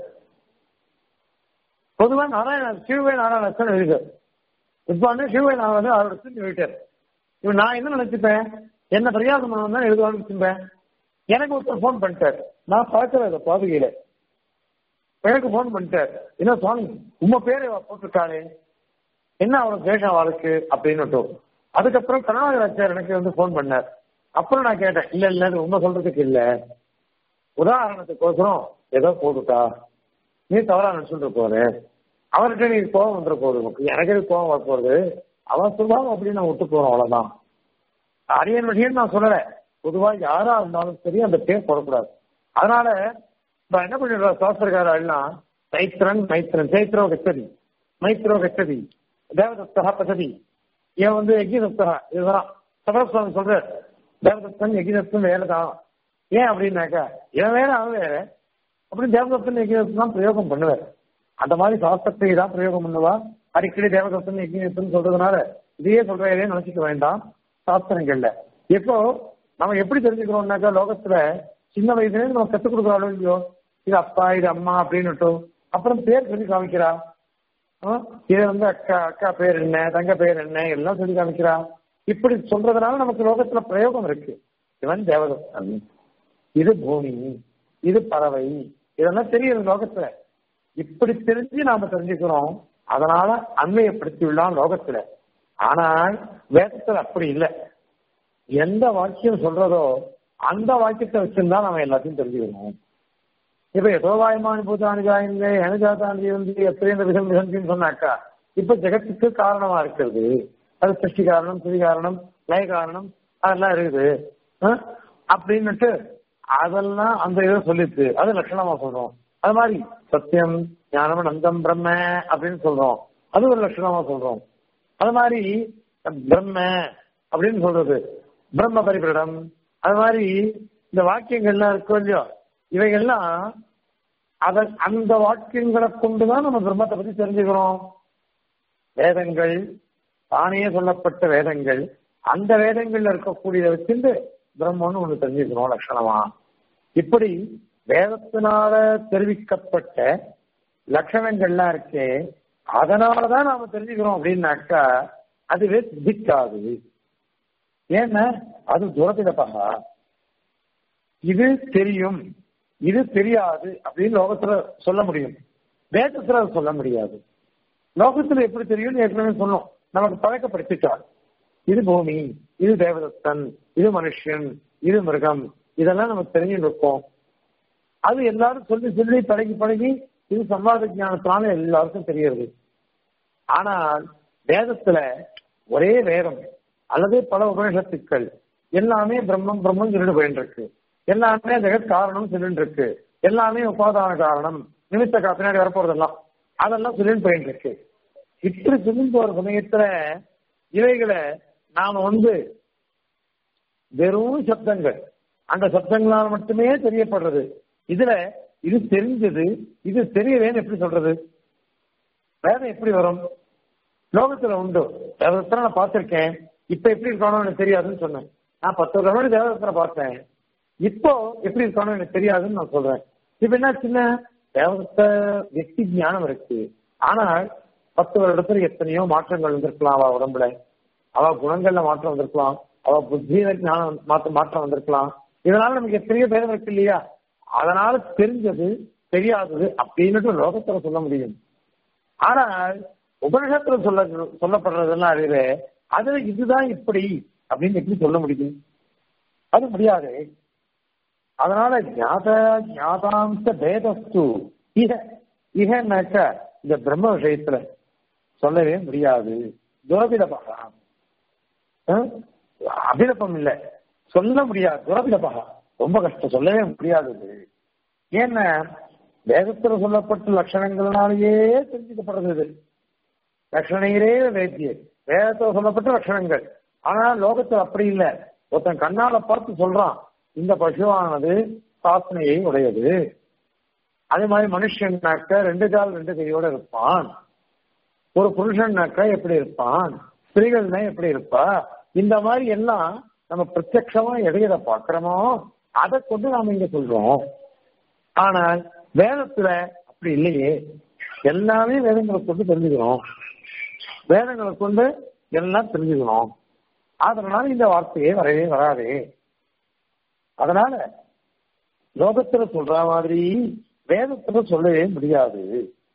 பொதுவா நாராயண சிவவே நாராயணன் எழுதிட்டார் வித்வானே சிவவே நாராயணன் அவரோட திரும்பி எழுதிட்டார் இவன் நான் என்ன நினைச்சுப்பேன் என்ன பரியாசம் பண்ணணும் தான் எழுதுவான்னு வச்சுப்பேன் எனக்கு ஒருத்தர் ஃபோன் பண்ணிட்டார் நான் பார்க்கல அதை பாதுகையில எனக்கு ஃபோன் பண்ணிட்டார் என்ன சுவாமி உங்க பேரை அவ போட்டிருக்காளே என்ன அவனுக்கு தேசம் அவளுக்கு அப்படின்னு அதுக்கப்புறம் கருணாகராச்சார் எனக்கு வந்து ஃபோன் பண்ணார் அப்புறம் நான் கேட்டேன் இல்ல இல்ல அது உண்மை சொல்றதுக்கு இல்ல உதாரணத்துக்கோசரம் ஏதோ போட்டுட்டா நீ தவறா நினைச்சுட்டு போற அவர்கிட்ட நீ கோபம் வந்துட போகுது எனக்கு எதுக்கு கோபம் வர போறது அவன் சுபாவம் அப்படின்னு நான் விட்டு போறோம் அவ்வளவுதான் அரியன் விஷயம் நான் சொல்லல பொதுவா யாரா இருந்தாலும் சரி அந்த பேர் போடக்கூடாது அதனால இப்ப என்ன பண்ணிடுறோம் சாஸ்திரக்காரா எல்லாம் மைத்ரன் மைத்ரன் சைத்ரோ கச்சதி மைத்ரோ கச்சதி தேவதத்தா பசதி இவன் வந்து யஜ்யதத்தா இதுதான் சபரசுவாமி சொல்ற தேவதத்தன் யஜ்யதத்தன் வேலை தான் ஏன் அப்படின்னாக்கா இவன் வேற அவன் வேற அப்படின்னு தேவதத்தன் யஜ்யதத்தன் தான் பிரயோகம் பண்ணுவார் அந்த மாதிரி சாஸ்திரத்தை தான் பிரயோகம் பண்ணுவா அடிக்கடி தேவதத்தன் யஜ்யதத்தன் சொல்றதுனால இதையே சொல்றதே நினைச்சுக்க வேண்டாம் சாஸ்திரங்கள்ல இப்போ நம்ம எப்படி தெரிஞ்சுக்கிறோம்னாக்கா லோகத்துல சின்ன வயசுல இருந்து நம்ம கத்துக் கொடுக்குறாளோ இல்லையோ இது அப்பா இது அம்மா அப்படின்னுட்டும் அப்புறம் பேர் சொல்லி காமிக்கிறா ஆ, இது வந்து அக்கா அக்கா பேர் என்ன தங்க பேர் என்ன எல்லாம் சொல்லி காமிக்கிறா இப்படி சொல்றதுனால நமக்கு லோகத்துல பிரயோகம் இருக்கு இவன் தேவதத்தன் இது பூமி இது பறவை இதெல்லாம் தெரியுது லோகத்துல இப்படி தெரிஞ்சு நாம தெரிஞ்சுக்கிறோம் அதனால அண்மையப்படுத்தியுள்ளான் லோகத்துல ஆனால் வேதத்துல அப்படி இல்லை எந்த வாக்கியம் சொல்றதோ அந்த வாக்கியத்தை வச்சிருந்தா நம்ம எல்லாத்தையும் தெரிஞ்சுக்கணும் இப்ப எதோவாயமான பூதானி ஜாயிந்தே எனஜாதானி வந்து எத்தனை விதம் விதந்தின்னு சொன்னாக்கா இப்ப ஜெகத்துக்கு காரணமா இருக்கிறது அது சிருஷ்டி காரணம் ஸ்திதி காரணம் லய காரணம் அதெல்லாம் இருக்குது ஆ? அப்படின்னுட்டு அதெல்லாம் அந்த இதை சொல்லிட்டு அது லட்சணமா சொல்றோம் அது மாதிரி சத்தியம் ஞானம் நந்தம் பிரம்ம அப்படின்னு சொல்றோம் அது ஒரு லட்சணமா சொல்றோம் அது மாதிரி பிரம்ம அப்படின்னு சொல்றது பிரம்ம பரிபிரடம் அது மாதிரி இந்த வாக்கியங்கள்லாம் இருக்கோ இல்லையோ இவைகள்லாம் அத அந்த வாக்கியங்களை கொண்டுதான் நம்ம பிரம்மத்தை பத்தி தெரிஞ்சுக்கிறோம் வேதங்கள் தானே சொல்லப்பட்ட வேதங்கள் அந்த வேதங்கள்ல இருக்கக்கூடியதை வச்சிருந்து பிரம்மன்னு ஒண்ணு தெரிஞ்சுக்கணும் லட்சணமா இப்படி வேதத்தினால தெரிவிக்கப்பட்ட லட்சணங்கள்லாம் இருக்கே அதனாலதான் நாம தெரிஞ்சுக்கிறோம் அப்படின்னாக்கா அதுவே சித்திக்காது ஏன்னா அது துரதிடப்பா இது தெரியும் இது தெரியாது அப்படின்னு லோகத்துல சொல்ல முடியும் வேதத்துல அது சொல்ல முடியாது லோகத்துல எப்படி தெரியும்னு ஏற்கனவே சொன்னோம் நமக்கு பழக்கப்படுத்திட்டார் இது பூமி இது தேவதத்தன் இது மனுஷன் இது மிருகம் இதெல்லாம் நமக்கு தெரிஞ்சுட்டு இருக்கோம் அது எல்லாரும் சொல்லி சொல்லி பழகி பழகி இது சம்வாத ஞானத்தினால எல்லாருக்கும் தெரியுது ஆனால் வேதத்துல ஒரே வேதம் அல்லது பல உபநிஷத்துக்கள் எல்லாமே பிரம்மம் பிரம்மம் சொல்லிட்டு போயிட்டு இருக்கு எல்லாமே ஜெகத் காரணம் சொல்லிட்டு இருக்கு எல்லாமே உபாதான காரணம் நிமித்த கா- பின்னாடி வரப்போறதெல்லாம் அதெல்லாம் சொல்லிட்டு போயிட்டு இருக்கு இப்படி சொல்லிட்டு போற சமயத்துல இவைகளை நாம வந்து வெறும் சப்தங்கள் அந்த சப்தங்களால் மட்டுமே தெரியப்படுறது இதுல இது தெரிஞ்சது இது தெரியலேன்னு எப்படி சொல்றது வேதம் எப்படி வரும் லோகத்துல உண்டு தேவதத்தனை நான் பார்த்திருக்கேன் இப்ப எப்படி இருக்கானோ எனக்கு தெரியாதுன்னு சொன்னேன் நான் பத்து வருஷம் முன்னாடி தேவதத்தனை பார்த்தேன் இப்போ எப்படி இருக்கானோ எனக்கு தெரியாதுன்னு நான் சொல்றேன் இப்ப என்ன சின்ன தேவதத்த வெக்தி ஞானம் இருக்கு ஆனால் பத்து வருடத்துல எத்தனையோ மாற்றங்கள் வந்திருக்கலாம் அவ உடம்புல அவ குணங்கள்ல மாற்றம் வந்திருக்கலாம் அவ புத்தியில ஞானம் மாற்றம் மாற்றம் வந்திருக்கலாம் இதனால நமக்கு எத்தனையோ பேதம் இருக்கு இல்லையா அதனால தெரிஞ்சது தெரியாதது அப்படின்னு லோகத்துல சொல்ல முடியும் ஆனால் உபனிஷத்துல சொல்ல சொல்லப்படுறதெல்லாம் அறிவு அதுல இதுதான் இப்படி அப்படின்னு எப்படி சொல்ல முடியும் அது முடியாது அதனால ஞாத ஞாதாம்ச பேதஸ்து இக இகன்னாக்க இந்த பிரம்ம விஷயத்துல சொல்லவே முடியாது துரபிடபகா அபிலப்பம் இல்ல சொல்ல முடியாது துரபிடபகா ரொம்ப கஷ்டம் சொல்லவே முடியாதது ஏன்னா வேதத்துல சொல்லப்பட்ட லட்சணங்களாலேயே தெரிஞ்சுக்கப்படுறது இது லட்சணையிலே வேத்திய வேதத்துல சொல்லப்பட்ட லட்சணங்கள் ஆனா லோகத்துல அப்படி இல்ல ஒருத்தன் கண்ணால பார்த்து சொல்றான் இந்த பசுவானது சாசனையை உடையது அதே மாதிரி மனுஷன்னாக்க ரெண்டு கால் ரெண்டு கையோட இருப்பான் ஒரு புருஷன்னாக்கா எப்படி இருப்பான் ஸ்திரீகள்னா எப்படி இருப்பா இந்த மாதிரி எல்லாம் நம்ம பிரத்யட்சமா எதையதை பாக்குறோமோ அதை கொண்டு நாம இங்க சொல்றோம் ஆனால் வேதத்துல அப்படி இல்லையே எல்லாமே வேதங்களை கொண்டு தெரிஞ்சுக்கிறோம் வேதங்களை கொண்டு எல்லாம் தெரிஞ்சுக்கணும் அதனால இந்த வார்த்தையே வரவே வராதே அதனால லோகத்துல சொல்ற மாதிரி வேதத்துல சொல்லவே முடியாது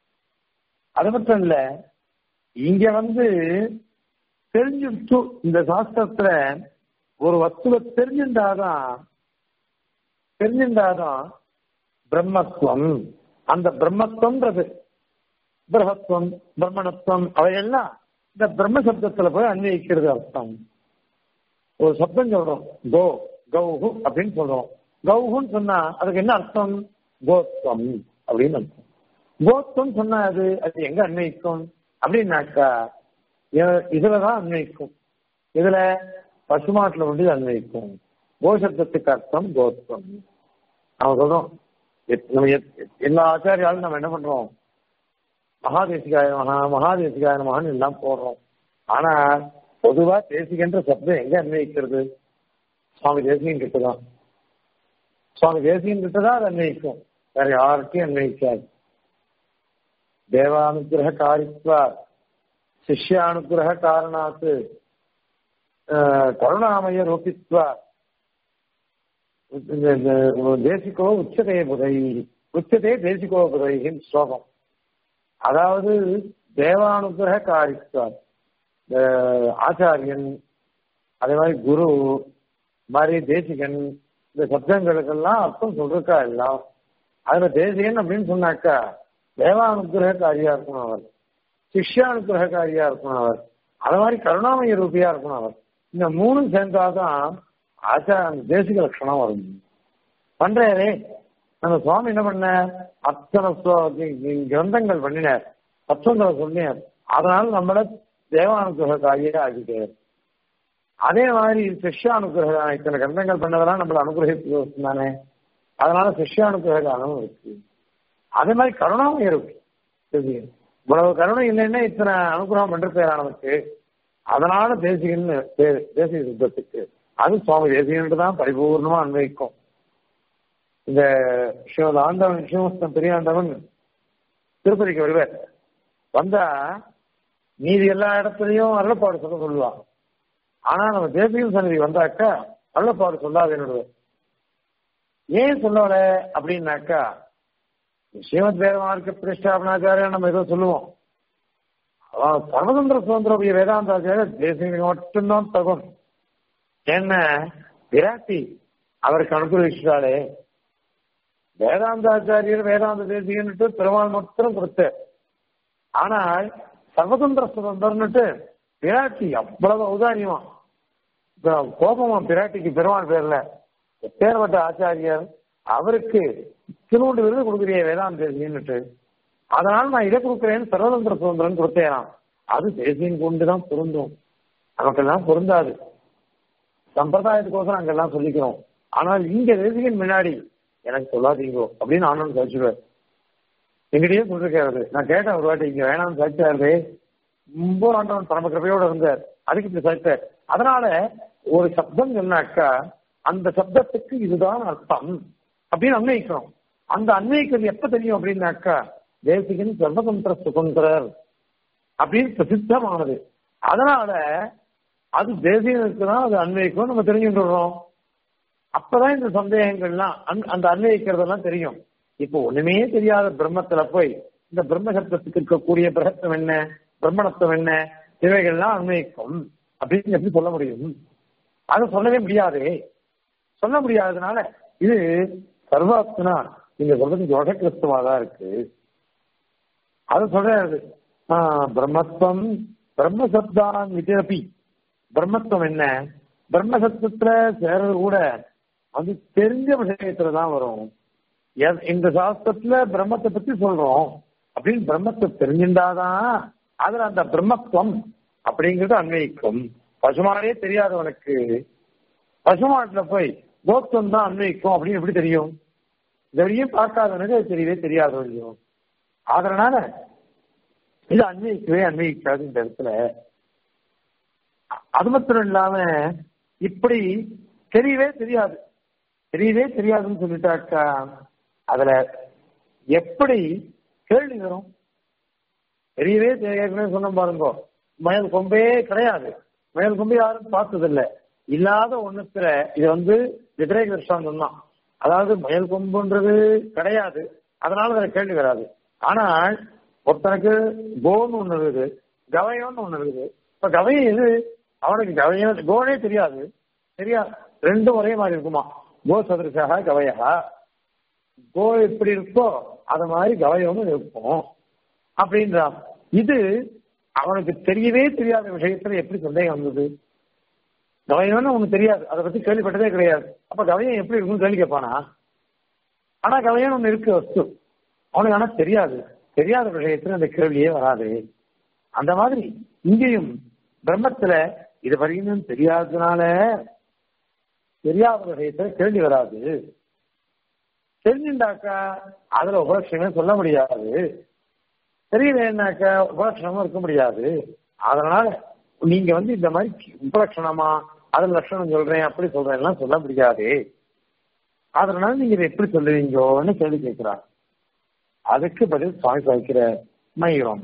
அது மட்டும் இல்ல இங்க வந்து தெரிஞ்சுட்டு இந்த சாஸ்திரத்துல ஒரு வஸ்துவை தெரிஞ்சிருந்தாதான் தெரிஞ்சிருந்தாதான் பிரம்மத்துவம் அந்த பிரம்மத்துவம்ன்றது பிரகத்துவம் பிரம்மணத்துவம் அவையெல்லாம் இந்த பிரம்ம சப்தத்துல போய் அன்வயிக்கிறது அர்த்தம் ஒரு சப்தம் சொல்றோம் கோ கௌஹு அப்படின்னு சொல்றோம் கௌஹுன்னு சொன்னா அதுக்கு என்ன அர்த்தம் கோத்வம் அப்படின்னு அர்த்தம் கோத்வம் சொன்னா அது அது எங்க அன்வயிக்கும் அப்படின்னாக்கா இ- இதுலதான் அன்வயிக்கும் இதுல பசுமாட்டுல வந்து அன்வயிக்கும் கோசப்தத்துக்கு அர்த்தம் கோத்வம் நம்ம சொல்றோம் எத்- நம்ம எத்- எல்லா ஆச்சாரியாலும் நம்ம என்ன பண்றோம் மகாதேசிகாய மகா மகாதேசிகாய மகான்னு எல்லாம் போடுறோம் ஆனா பொதுவா தேசிகன்ற சப்தம் எங்க அன்வயிக்கிறது சுவாமி தேசிகன் கிட்டதான் சுவாமி தேசிகன் கிட்டதான் அது அன்வயிக்கும் வேற யாருக்கும் அன்வயிக்காது தேவானுகிரக காரித்வா சிஷ்யானுகிரக காரணாத்து அஹ், கருணாமய ரூபித்வா இந்த- இந்த தேசிகோ உச்சதே புதை உச்சதே தேசிகோ புதையின் ஸ்லோகம் அதாவது தேவானுகிரக காரித்வா இந்த ஆச்சாரியன் அதே மாதிரி குரு மாதிரி தேசிகன் இந்த சப்தங்களுக்கெல்லாம் அர்த்தம் சொல்றக்கா எல்லாம் அதுல தேசிகன் அப்படின்னு சொன்னாக்கா தேவானுகிரகக்காரியா இருக்கணும் அவர் சிஷ்யானுகிரகக்காரியா இருக்கணும் அவர் அது மாதிரி கருணாமய ரூபியா இருக்கணும் அவர் இந்த மூணும் சேர்ந்தாதான் ஆச்சார தேசிக லட்சணம் வரும் பண்றாரே நம்ம சுவாமி என்ன பண்ண அத்தனை ஸ்வ- கிரந்தங்கள் பண்ணினார் தத்துவங்களை சொன்னார் அதனால நம்மள தேவானுகிரகாரியே ஆகிட்டார் அதே மாதிரி சிஷ்யானுகிரக இத்தனை கிரந்தங்கள் பண்ணதெல்லாம் நம்மள அனுகிரகித்து தானே அதனால சிஷ்யானுகிரக காலம் இருக்கு அதே மாதிரி கருணாவும் இருக்கு சரி. இவ்வளவு கருணை இல்லைன்னா இத்தனை அனுகிரகம் பண்றதுக்கு நமக்கு அதனால தேசிகன்னு பேரு தேசிக சுத்தத்துக்கு அது சுவாமி தேசிகன்ட்டு தான் பரிபூர்ணமா அன்வைக்கும் இந்த சிவ ஆண்டவன் சிவஸ்தம் பெரியாண்டவன் திருப்பதிக்கு வருவார் வந்தா மீதி எல்லா இடத்துலயும் அருளப்பாடு சொல்ல சொல்லுவான் ஆனா நம்ம தேசியம் சன்னதி வந்தாக்கா அருளப்பாடு சொல்லாது என்னோட ஏன் சொல்லல அப்படின்னாக்கா ஸ்ரீமத் வேதமார்க்க பிரஷ்டாபனாச்சாரியா நம்ம ஏதோ சொல்லுவோம் அதான் சர்வதந்திர சுதந்திர வேதாந்தாச்சாரிய தேசியங்களுக்கு மட்டும்தான் தகும் என்ன விராட்டி அவருக்கு அனுகிரகிச்சாலே வேதாந்தாச்சாரியர் வேதாந்த தேசிகன்னுட்டு பெருமாள் மட்டும் கொடுத்தார் ஆனால் சர்வதந்திர சுதந்திரன்னுட்டு பிராட்டி அவ்வளவு ஔதாரியமா இப்ப கோபமா பிராட்டிக்கு பெருமாள் பேர்ல பேர்பட்ட ஆச்சாரியர் அவருக்கு திருவண்டு விருது கொடுக்குறிய வேதாந்த தேசியன்னுட்டு அதனால நான் இதை கொடுக்குறேன்னு சர்வதந்திர சுதந்திரம் கொடுத்தேனாம் அது தேசியம் கொண்டுதான் பொருந்தும் நமக்கெல்லாம் பொருந்தாது சம்பிரதாயத்துக்கோசரம் அங்கெல்லாம் சொல்லிக்கிறோம் ஆனால் இங்க தேசிகன் முன்னாடி எனக்கு சொல்லாதீங்கோ அப்படின்னு ஆனந்த் சாட்சிடுவார் எங்கிட்டயே சொல்லிருக்காரு நான் கேட்டேன் ஒரு வாட்டி இங்க வேணாம்னு சாட்சியாரு ரொம்ப ஆண்டவன் பரம கிருபையோட இருந்தார் அதுக்கு இப்படி சாட்சார் அதனால ஒரு சப்தம் சொன்னாக்கா அந்த சப்தத்துக்கு இதுதான் அர்த்தம் அப்படின்னு அன்வயிக்கிறோம் அந்த அன்வயிக்கிறது எப்ப தெரியும் அப்படின்னாக்கா தேசிகன் சர்வதந்திர சுதந்திரர் அப்படின்னு பிரசித்தமானது அதனால அது தேசிகனுக்கு தான் அது அன்வயிக்கும் நம்ம தெரிஞ்சுட்டுறோம் அப்பதான் இந்த சந்தேகங்கள்லாம் அந்த- அந்த அன்வயிக்கிறதெல்லாம் தெரியும் இப்போ ஒண்ணுமே தெரியாத பிரம்மத்துல போய் இந்த பிரம்ம சப்தத்துக்கு இருக்கக்கூடிய பிரகத்தம் என்ன பிரம்மணத்துவம் என்ன இவைகள்லாம் அன்வயிக்கும் அப்படின்னு எப்படி சொல்ல முடியும் அதை சொல்லவே முடியாதே சொல்ல முடியாததுனால இது சர்வாத்மனா நீங்க சொல்றது யோக கிறிஸ்துவா தான் இருக்கு அது சொல்றாரு ஆஹ், பிரம்மத்துவம் பிரம்ம சப்தான் விதிரபி பிரம்மத்துவம் என்ன பிரம்ம சப்தத்துல சேர்றது கூட அது தெரிஞ்ச விஷயத்துல தான் வரும் எ- இந்த சாஸ்திரத்துல பிரம்மத்தை பத்தி சொல்றோம் அப்படின்னு பிரம்மத்தை தெரிஞ்சிருந்தாதான் அதுல அந்த பிரம்மத்துவம் அப்படிங்கிறது அன்வயிக்கும் பசுமாடே தெரியாதவனுக்கு பசுமாட்டுல போய் கோத்துவம் தான் அன்வயிக்கும் அப்படின்னு எப்படி தெரியும் இது வரையும் பார்க்காதவனுக்கு அது தெரியவே தெரியாத வரையும் அதனால இது அன்வயிக்கவே அன்வயிக்காது இந்த இடத்துல அது மாத்திரம் இல்லாம இப்படி தெரியவே தெரியாது தெரியவே தெரியாதுன்னு சொல்லிட்டாக்கா அதுல எப்படி கேள்வி வரும் தெரியவே தெரியாதுன்னு சொன்ன பாருங்க மயல் கொம்பே கிடையாது மயல் கொம்பே யாரும் பார்த்ததில்ல இல்லாத ஒண்ணுத்துல இது வந்து விதிரேக திருஷ்டாந்தம் தான் அதாவது மயல் கொம்புன்றது கிடையாது அதனால அதுல கேள்வி வராது ஆனால் ஒருத்தனுக்கு கோன்னு ஒண்ணு இருக்குது கவயம்னு ஒண்ணு இருக்குது இப்ப கவயம் எது அவனுக்கு கவயம் கோனே தெரியாது தெரியாது ரெண்டும் ஒரே மாதிரி இருக்குமா கோ சதுரசாக கவயா கோ எப்படி இருக்கோ அது மாதிரி கவயமும் இருக்கும் அப்படின்றான் இது அவனுக்கு தெரியவே தெரியாத விஷயத்துல எப்படி சந்தேகம் வந்தது கவயம்னு உனக்கு தெரியாது அதை பத்தி கேள்விப்பட்டதே கிடையாது அப்ப கவயம் எப்படி இருக்கும்னு கேள்வி கேட்பானா ஆனா கவயம் ஒண்ணு இருக்கு வஸ்து அவனுக்கு ஆனா தெரியாது தெரியாத விஷயத்துல அந்த கேள்வியே வராது அந்த மாதிரி இங்கேயும் பிரம்மத்துல இது வரைக்கும் தெரியாததுனால தெரியாத விஷயத்துல கேள்வி வராது தெரிஞ்சுட்டாக்கா அதுல உபலட்சணமே சொல்ல முடியாது தெரியலன்னாக்கா உபலட்சணமும் இருக்க முடியாது அதனால நீங்க வந்து இந்த மாதிரி உபலட்சணமா அது லட்சணம் சொல்றேன் அப்படி சொல்றேன் சொல்ல முடியாது அதனால நீங்க இதை எப்படி சொல்லுவீங்கன்னு கேள்வி கேட்கிறார் அதுக்கு பதில் சுவாமி சாய்க்கிற மயிரம்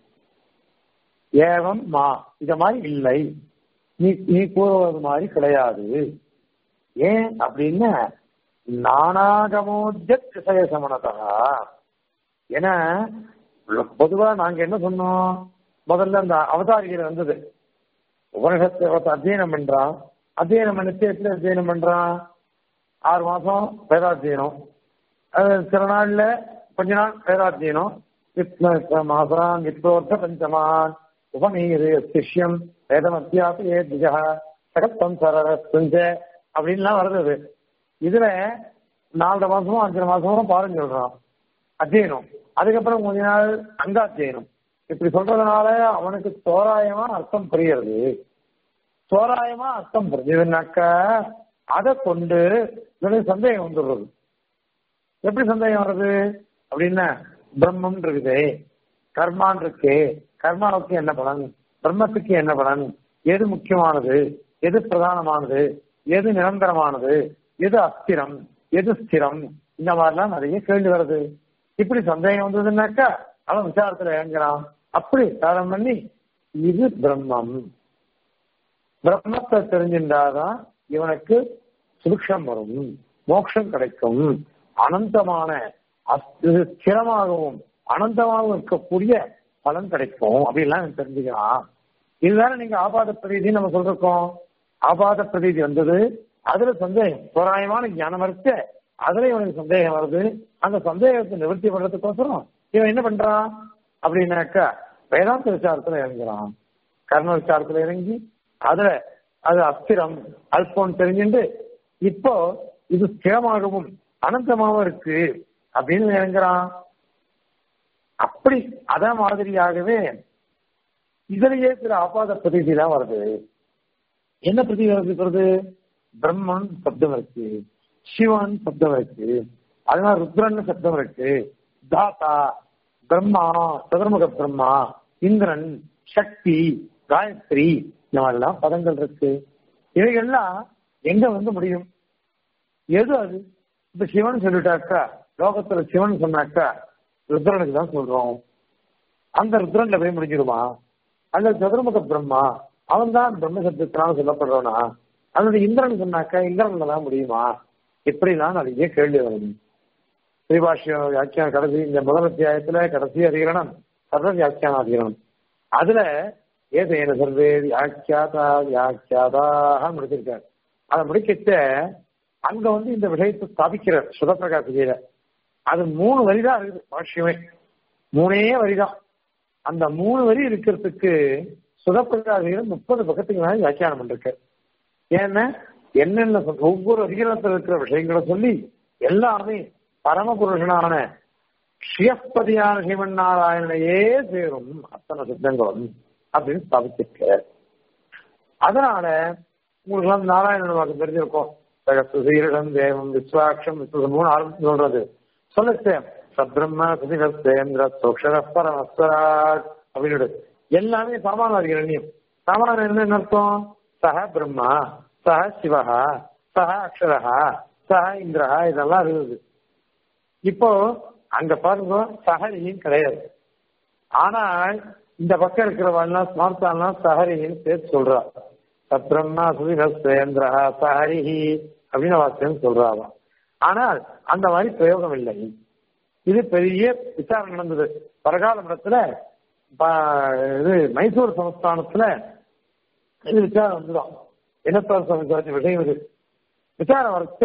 ஏவம் மா இத மாதிரி இல்லை நீ நீ கூறுவது மாதிரி கிடையாது ஏன் அப்படின்னா நானாகமோஜத் விஷய சமணதா ஏன்னா பொதுவா நாங்க என்ன சொன்னோம் முதல்ல அந்த அவதாரிகள் வந்தது உபனிஷத்தை ஒருத்தன் அத்தியனம் பண்றான் அத்தியனம் பண்ணிட்டு எப்படி அத்தியனம் பண்றான் ஆறு மாசம் வேதாத்தியனம் அது சில நாள்ல கொஞ்ச நாள் வேதாத்தியனம் மாசம் வித்வோர்த்த பஞ்சமான் உபநீரு சிஷ்யம் வேதம் அத்தியாச ஏ திஜா சகத்தம் சரஸ்துஞ்ச அப்படின்லாம் வருது இதுல நாலரை மாசமோ அஞ்சரை மாசமோ பாடம் சொல்றான் அத்தியனம் அதுக்கப்புறம் கொஞ்ச நாள் அங்காத்தியனம் இப்படி சொல்றதுனால அவனுக்கு தோராயமா அர்த்தம் புரியுறது தோராயமா அர்த்தம் புரிஞ்சதுனாக்க அதை கொண்டு இவனுக்கு சந்தேகம் வந்துடுறது எப்படி சந்தேகம் வருது அப்படின்னா பிரம்மம் இருக்குது கர்மான் இருக்கு கர்மாவுக்கு என்ன பலன் பிரம்மத்துக்கு என்ன பலன் எது முக்கியமானது எது பிரதானமானது எது நிரந்தரமானது எது அஸ்திரம் எது ஸ்திரம் இந்த மாதிரிலாம் நிறைய கேள்வி வருது இப்படி சந்தேகம் வந்ததுன்னாக்கா அவன் விசாரத்துல இறங்குறான் அப்படி விசாரம் பண்ணி இது பிரம்மம் பிரம்மத்தை தெரிஞ்சின்றாதான் இவனுக்கு சுபிக்ஷம் வரும் மோட்சம் கிடைக்கும் அனந்தமான அஸ்- ஸ்திரமாகவும் அனந்தமாகவும் இருக்கக்கூடிய பலன் கிடைக்கும் அப்படின்லாம் எனக்கு தெரிஞ்சுக்கலாம் இதுதானே நீங்க ஆபாத பிரதீதி நம்ம சொல்றோம் ஆபாத பிரதீதி வந்தது அதுல சந்தேகம் தோராயமான ஞானம் இருக்கு அதுல இவனுக்கு சந்தேகம் வருது அந்த சந்தேகத்தை நிவர்த்தி பண்றதுக்கோசரம் இவன் என்ன பண்றான் அப்படின்னாக்கா வேதாந்த விசாரத்துல இறங்குறான் கர்ம விசாரத்துல இறங்கி அதுல அது அஸ்திரம் அல்பம் தெரிஞ்சுட்டு இப்போ இது ஸ்திரமாகவும் அனந்தமாகவும் இருக்கு அப்படின்னு இறங்குறான் அப்படி அத மாதிரியாகவே இதுலயே சில ஆபாத பிரதிதி தான் வருது என்ன பிரதி வருது பிரம்மன் சப்தம் இருக்கு சிவன் சப்தம் இருக்கு அதனால ருத்ரன் சப்தம் இருக்கு தாத்தா பிரம்மா சதுர்முக பிரம்மா இந்திரன் சக்தி காயத்ரி இந்த மாதிரிலாம் பதங்கள் இருக்கு இவைகள்லாம் எங்க வந்து முடியும் எது அது இப்ப சிவன் சொல்லிட்டாக்கா லோகத்துல சிவன் சொன்னாக்கா ருத்ரனுக்கு தான் சொல்றோம் அந்த ருத்ரன்ல போய் முடிஞ்சிருமா அல்லது சதுர்முக பிரம்மா அவன் தான் பிரம்ம சப்தத்தினால சொல்லப்படுறவனா அல்லது இந்திரன் சொன்னாக்கா இந்திரன்ல தான் முடியுமா இப்படிலாம் நிறைய கேள்வி வருது ஸ்ரீபாஷ்யம் வியாக்கியான கடைசி இந்த முதல் அத்தியாயத்துல கடைசி அதிகரணம் சர்வ வியாக்கியான அதிகரணம் அதுல ஏதேன சர்வே வியாக்கியாதா வியாக்கியாதாக முடிச்சிருக்காரு அதை முடிக்கிட்ட அங்க வந்து இந்த விஷயத்தை ஸ்தாபிக்கிறார் சுதப்பிரகாசியில அது மூணு வரிதான் இருக்குது பாஷ்யமே மூணே வரிதான் அந்த மூணு வரி இருக்கிறதுக்கு சுதப்பிரகாசியில முப்பது பக்கத்துக்கு மேல வியாக்கியானம் பண்ணிருக்காரு ஏன்னா என்னென்ன சொல்- ஒவ்வொரு அதிகாரத்தில் இருக்கிற விஷயங்களை சொல்லி எல்லாமே பரமபுருஷனான ஸ்ரீயஸ்பதியான சிவன் நாராயணனையே சேரும் அத்தனை சித்தங்களும் அப்படின்னு ஸ்தாபிச்சிருக்கார் அதனால உங்களுக்கு எல்லாம் நாராயணன் வாக்கு தெரிஞ்சிருக்கும் சீரகம் தேவம் விஸ்வாட்சம் விஸ்வசமூணு ஆரம்பிச்சு சொல்றது சொல்லுச்சு சப்ரம்ம சுதிகஸ்தேந்திர சோக்ஷர பரமஸ்வராட் அப்படின்னு எல்லாமே சாமான அதிகரண்யம் சாமான என்ன அர்த்தம் சஹ பிரம்மா சஹ சிவஹா சஹ அக்ஷரஹா சஹ இந்திரஹா இதெல்லாம் இருக்குது இப்போ அங்க பாருங்க சஹரியும் கிடையாது ஆனால் இந்த பக்கம் இருக்கிறவெல்லாம் ஸ்மார்த்தாலாம் சஹரின்னு சேர்த்து சொல்றா சத்ரம்னா சுதிகஸ்தேந்திரஹா சஹரிஹி அப்படின்னு வாக்கியம் சொல்றாவா ஆனால் அந்த மாதிரி பிரயோகம் இல்லை இது பெரிய விசாரணை நடந்தது பரகால மடத்துல ப- இது மைசூர் சமஸ்தானத்துல இது விசாரம் வந்துடும் என்னத்தார் சுவாமி குறைச்ச விஷயம் இது விசாரம் வரச்ச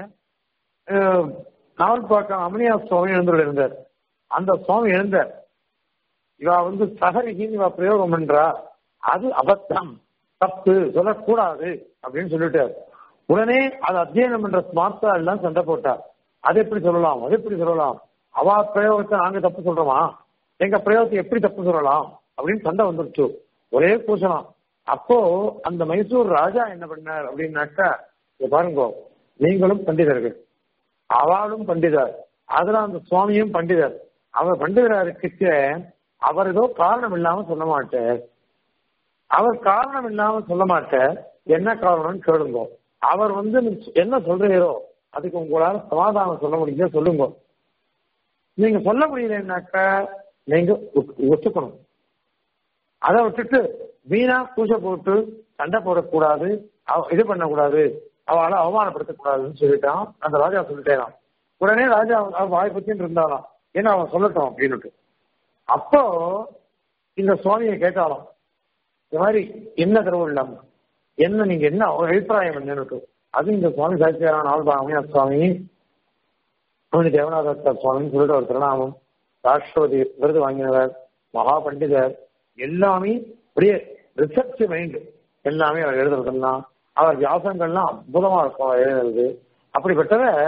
நாவல்பாக்கம் அமனியா சுவாமி எழுந்துள்ள இருந்தார் அந்த சுவாமி எழுந்தார் இவா வந்து சகரிகின்னு இவா பிரயோகம் பண்றா அது அபத்தம் தப்பு சொல்லக்கூடாது அப்படின்னு சொல்லிட்டார் உடனே அது அத்தியனம் பண்ற ஸ்மார்த்தா எல்லாம் சண்டை போட்டார் அது எப்படி சொல்லலாம் அது எப்படி சொல்லலாம் அவா பிரயோகத்தை நாங்க தப்பு சொல்றோமா எங்க பிரயோகத்தை எப்படி தப்பு சொல்லலாம் அப்படின்னு சண்டை வந்துருச்சு ஒரே பூசணம் அப்போ அந்த மைசூர் ராஜா என்ன பண்ணார் அப்படின்னாக்கா இங்க பாருங்க நீங்களும் பண்டிதர்கள் அவளும் பண்டிதர் அதுல அந்த சுவாமியும் பண்டிதர் அவர் பண்டிதரா இருக்க அவர் ஏதோ காரணம் இல்லாம சொல்ல மாட்டார் அவர் காரணம் இல்லாம சொல்ல மாட்டார் என்ன காரணம்னு கேளுங்க அவர் வந்து என்ன சொல்றீரோ அதுக்கு உங்களால சமாதானம் சொல்ல முடியுங்க சொல்லுங்க நீங்க சொல்ல முடியலன்னாக்கா நீங்க ஒத்து- ஒத்துக்கணும் அதை விட்டுட்டு வீணா பூசை போட்டு சண்டை போடக்கூடாது அவ- இது பண்ணக்கூடாது அவளை அவமானப்படுத்தக்கூடாதுன்னு சொல்லிட்டான் அந்த ராஜா சொல்லிட்டேன் உடனே ராஜா அவன் வாய் பத்தின்னு இருந்தாலாம் ஏன்னா அவன் சொல்லட்டும் அப்படின்னுட்டு அப்போ இந்த சுவாமியை கேட்டாலும் இந்த மாதிரி என்ன திருவிழம் என்ன நீங்க என்ன ஒரு அபிப்பிராயம் என்னன்னு அது இந்த சுவாமி சாட்சியாரான ஆழ்பாமியா சுவாமி சுவாமி தேவநாத சுவாமின்னு சொல்லிட்டு ஒரு திருநாமம் ராஷ்டிரபதி விருது வாங்கினவர் மகா பண்டிதர் எல்லாமே அப்படியே ரிசர்ச் மைண்ட் எல்லாமே அவர் எழுதுறதெல்லாம் அவர் வியாசங்கள்லாம் அற்புதமா இருக்கும் அவர் எழுதுறது அப்படிப்பட்டத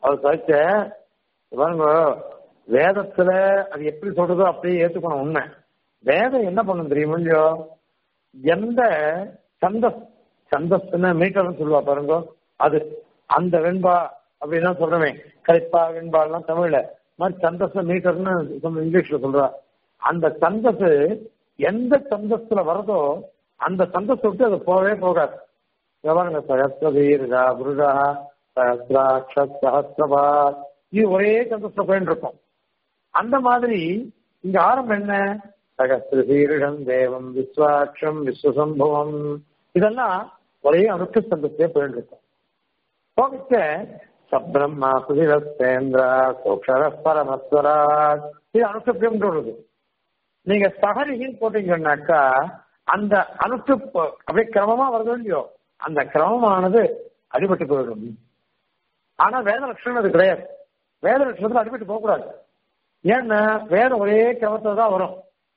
அவர் சாய்ச்ச பாருங்க வேதத்துல அது எப்படி சொல்றதோ அப்படியே ஏத்துக்கணும் உண்மை வேதம் என்ன பண்ணும் தெரியுமா இல்லையோ எந்த சந்தஸ் சந்தஸ்ன்னு மீட்டர்னு சொல்லுவா பாருங்க அது அந்த வெண்பா அப்படின்னா சொல்றேன் கரைப்பா வெண்பாலாம் தமிழ்ல மாதிரி சந்தஸ் மீட்டர்னு இங்கிலீஷ்ல சொல்றா அந்த சந்தஸ் எந்த சந்தஸ்துல வருதோ அந்த சந்தஸ் விட்டு அது போகவே போகாது பாருங்க சகஸ்ரதீர்கா புருடா சஹஸ்ராட்ச சஹஸ்ரபா இது ஒரே சந்தஸ்துல போயிட்டு இருக்கும் அந்த மாதிரி இங்க ஆரம்பம் என்ன சகஸ்ரதீரிடம் தேவம் விஸ்வாட்சம் விஸ்வசம்பவம் இதெல்லாம் ஒரே அனுஷ்ட சந்தஸ்தே போயிட்டு இருக்கும் போகிட்ட சப்ரம்மா சுதிரஸ்தேந்திரா சோக்ஷர பரமஸ்வரா இது அனுஷ்டம் வருது நீங்க சகரிகின்னு போட்டீங்கன்னாக்கா அந்த அனுஷ்டு அப்படியே கிரமமா வருதோ இல்லையோ அந்த கிரமமானது அடிபட்டு போயிடும் ஆனா வேத லட்சணம் அது கிடையாது வேத லட்சணத்துல அடிபட்டு போகக்கூடாது ஏன்னா வேதம் ஒரே கிரமத்துல தான் வரும்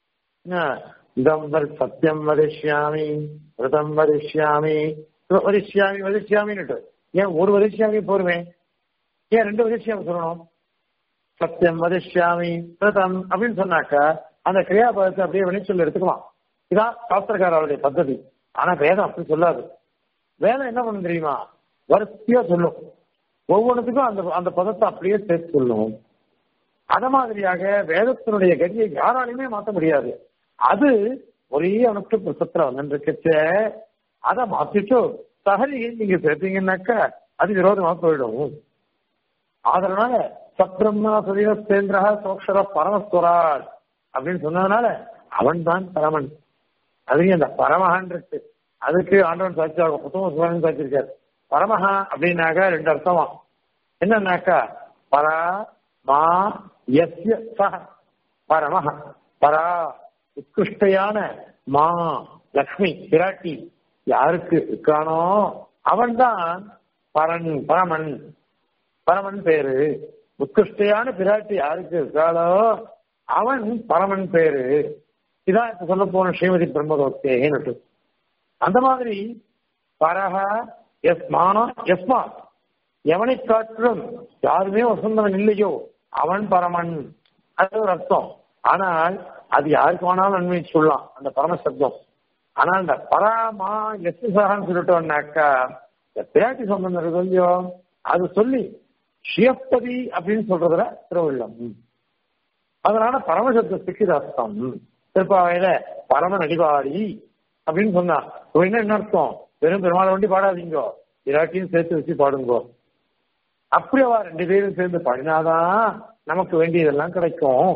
இதம் சத்தியம் வதிஷ்யாமி விரதம் வதிஷ்யாமி வதிஷ்யாமி வதிஷ்யாமின்னு ஏன் ஒரு வதிஷ்யாமி போருமே ஏன் ரெண்டு வதிஷ்யாமி சொல்லணும் சத்தியம் வதிஷ்யாமி விரதம் அப்படின்னு சொன்னாக்கா அந்த கிரியாபதத்தை அப்படியே வினைச்சொல் எடுத்துக்கலாம் இதான் சாஸ்திரக்காரருடைய பద్ధதி ஆனா வேதம் அப்படி சொல்லாது வேதம் என்ன பண்ணும் தெரியுமா வரிசையா சொல்லும் ஒவ்வொன்றுத்துக்கும் அந்த அந்த பதத்தை அப்படியே சேர்த்து சொல்லும் அத மாதிரியாக வேதத்தினுடைய கதியை யாராலையுமே மாற்ற முடியாது அது ஒரே அனுஷ்ட பிரசத்துல வந்துருக்கச்ச அதை மாத்திட்டு சகரியை நீங்க சேர்த்தீங்கன்னாக்கா அது விரோதமா போயிடும் அதனால சப்ரம்மா சதீவ சேந்திரா சோக்ஷர பரமஸ்வரால் அப்படின்னு சொன்னதுனால அவன் தான் பரமன் அதுக்கு அந்த பரமகான் இருக்கு அதுக்கு ஆண்டவன் சாட்சியாக புத்தகம் சுவாமி சாட்சிருக்காரு பரமஹா அப்படின்னாக்கா ரெண்டு அர்த்தமா என்னன்னாக்கா பரா மா எஸ்ய சஹ பரமஹ பரா உத்கிருஷ்டையான மா லக்ஷ்மி பிராட்டி யாருக்கு இருக்கானோ அவன்தான் பரன் பரமன் பரமன் பேரு உத்கிருஷ்டையான பிராட்டி யாருக்கு இருக்காளோ அவன் பரமன் பேரு இதான் இப்ப சொல்ல போன ஸ்ரீமதி பிரம்மதோக்தேன்னு அந்த மாதிரி பரஹ எஸ்மானா எஸ்மா எவனை காட்டிலும் யாருமே வசந்தவன் இல்லையோ அவன் பரமன் அது ஒரு அர்த்தம் ஆனால் அது யாருக்கு வேணாலும் நன்மை சொல்லலாம் அந்த பரம சப்தம் ஆனால் இந்த பராமா எஸ் சகான்னு சொல்லிட்டோம்னாக்கா இந்த பிராட்டி சம்பந்தம் இருக்கு இல்லையோ அது சொல்லி ஷியப்பதி அப்படின்னு சொல்றதுல திருவள்ளம் அதனால பரமசப்தத்துக்கு இது அர்த்தம் திருப்பாவையில பரம நடிவாடி அப்படின்னு சொன்னா என்ன என்ன அர்த்தம் வெறும் பெருமாளை வண்டி பாடாதீங்கோ இராட்டியும் சேர்த்து வச்சு பாடுங்கோ அப்படி அவ ரெண்டு பேரும் சேர்ந்து பாடினாதான் நமக்கு வேண்டியதெல்லாம் கிடைக்கும்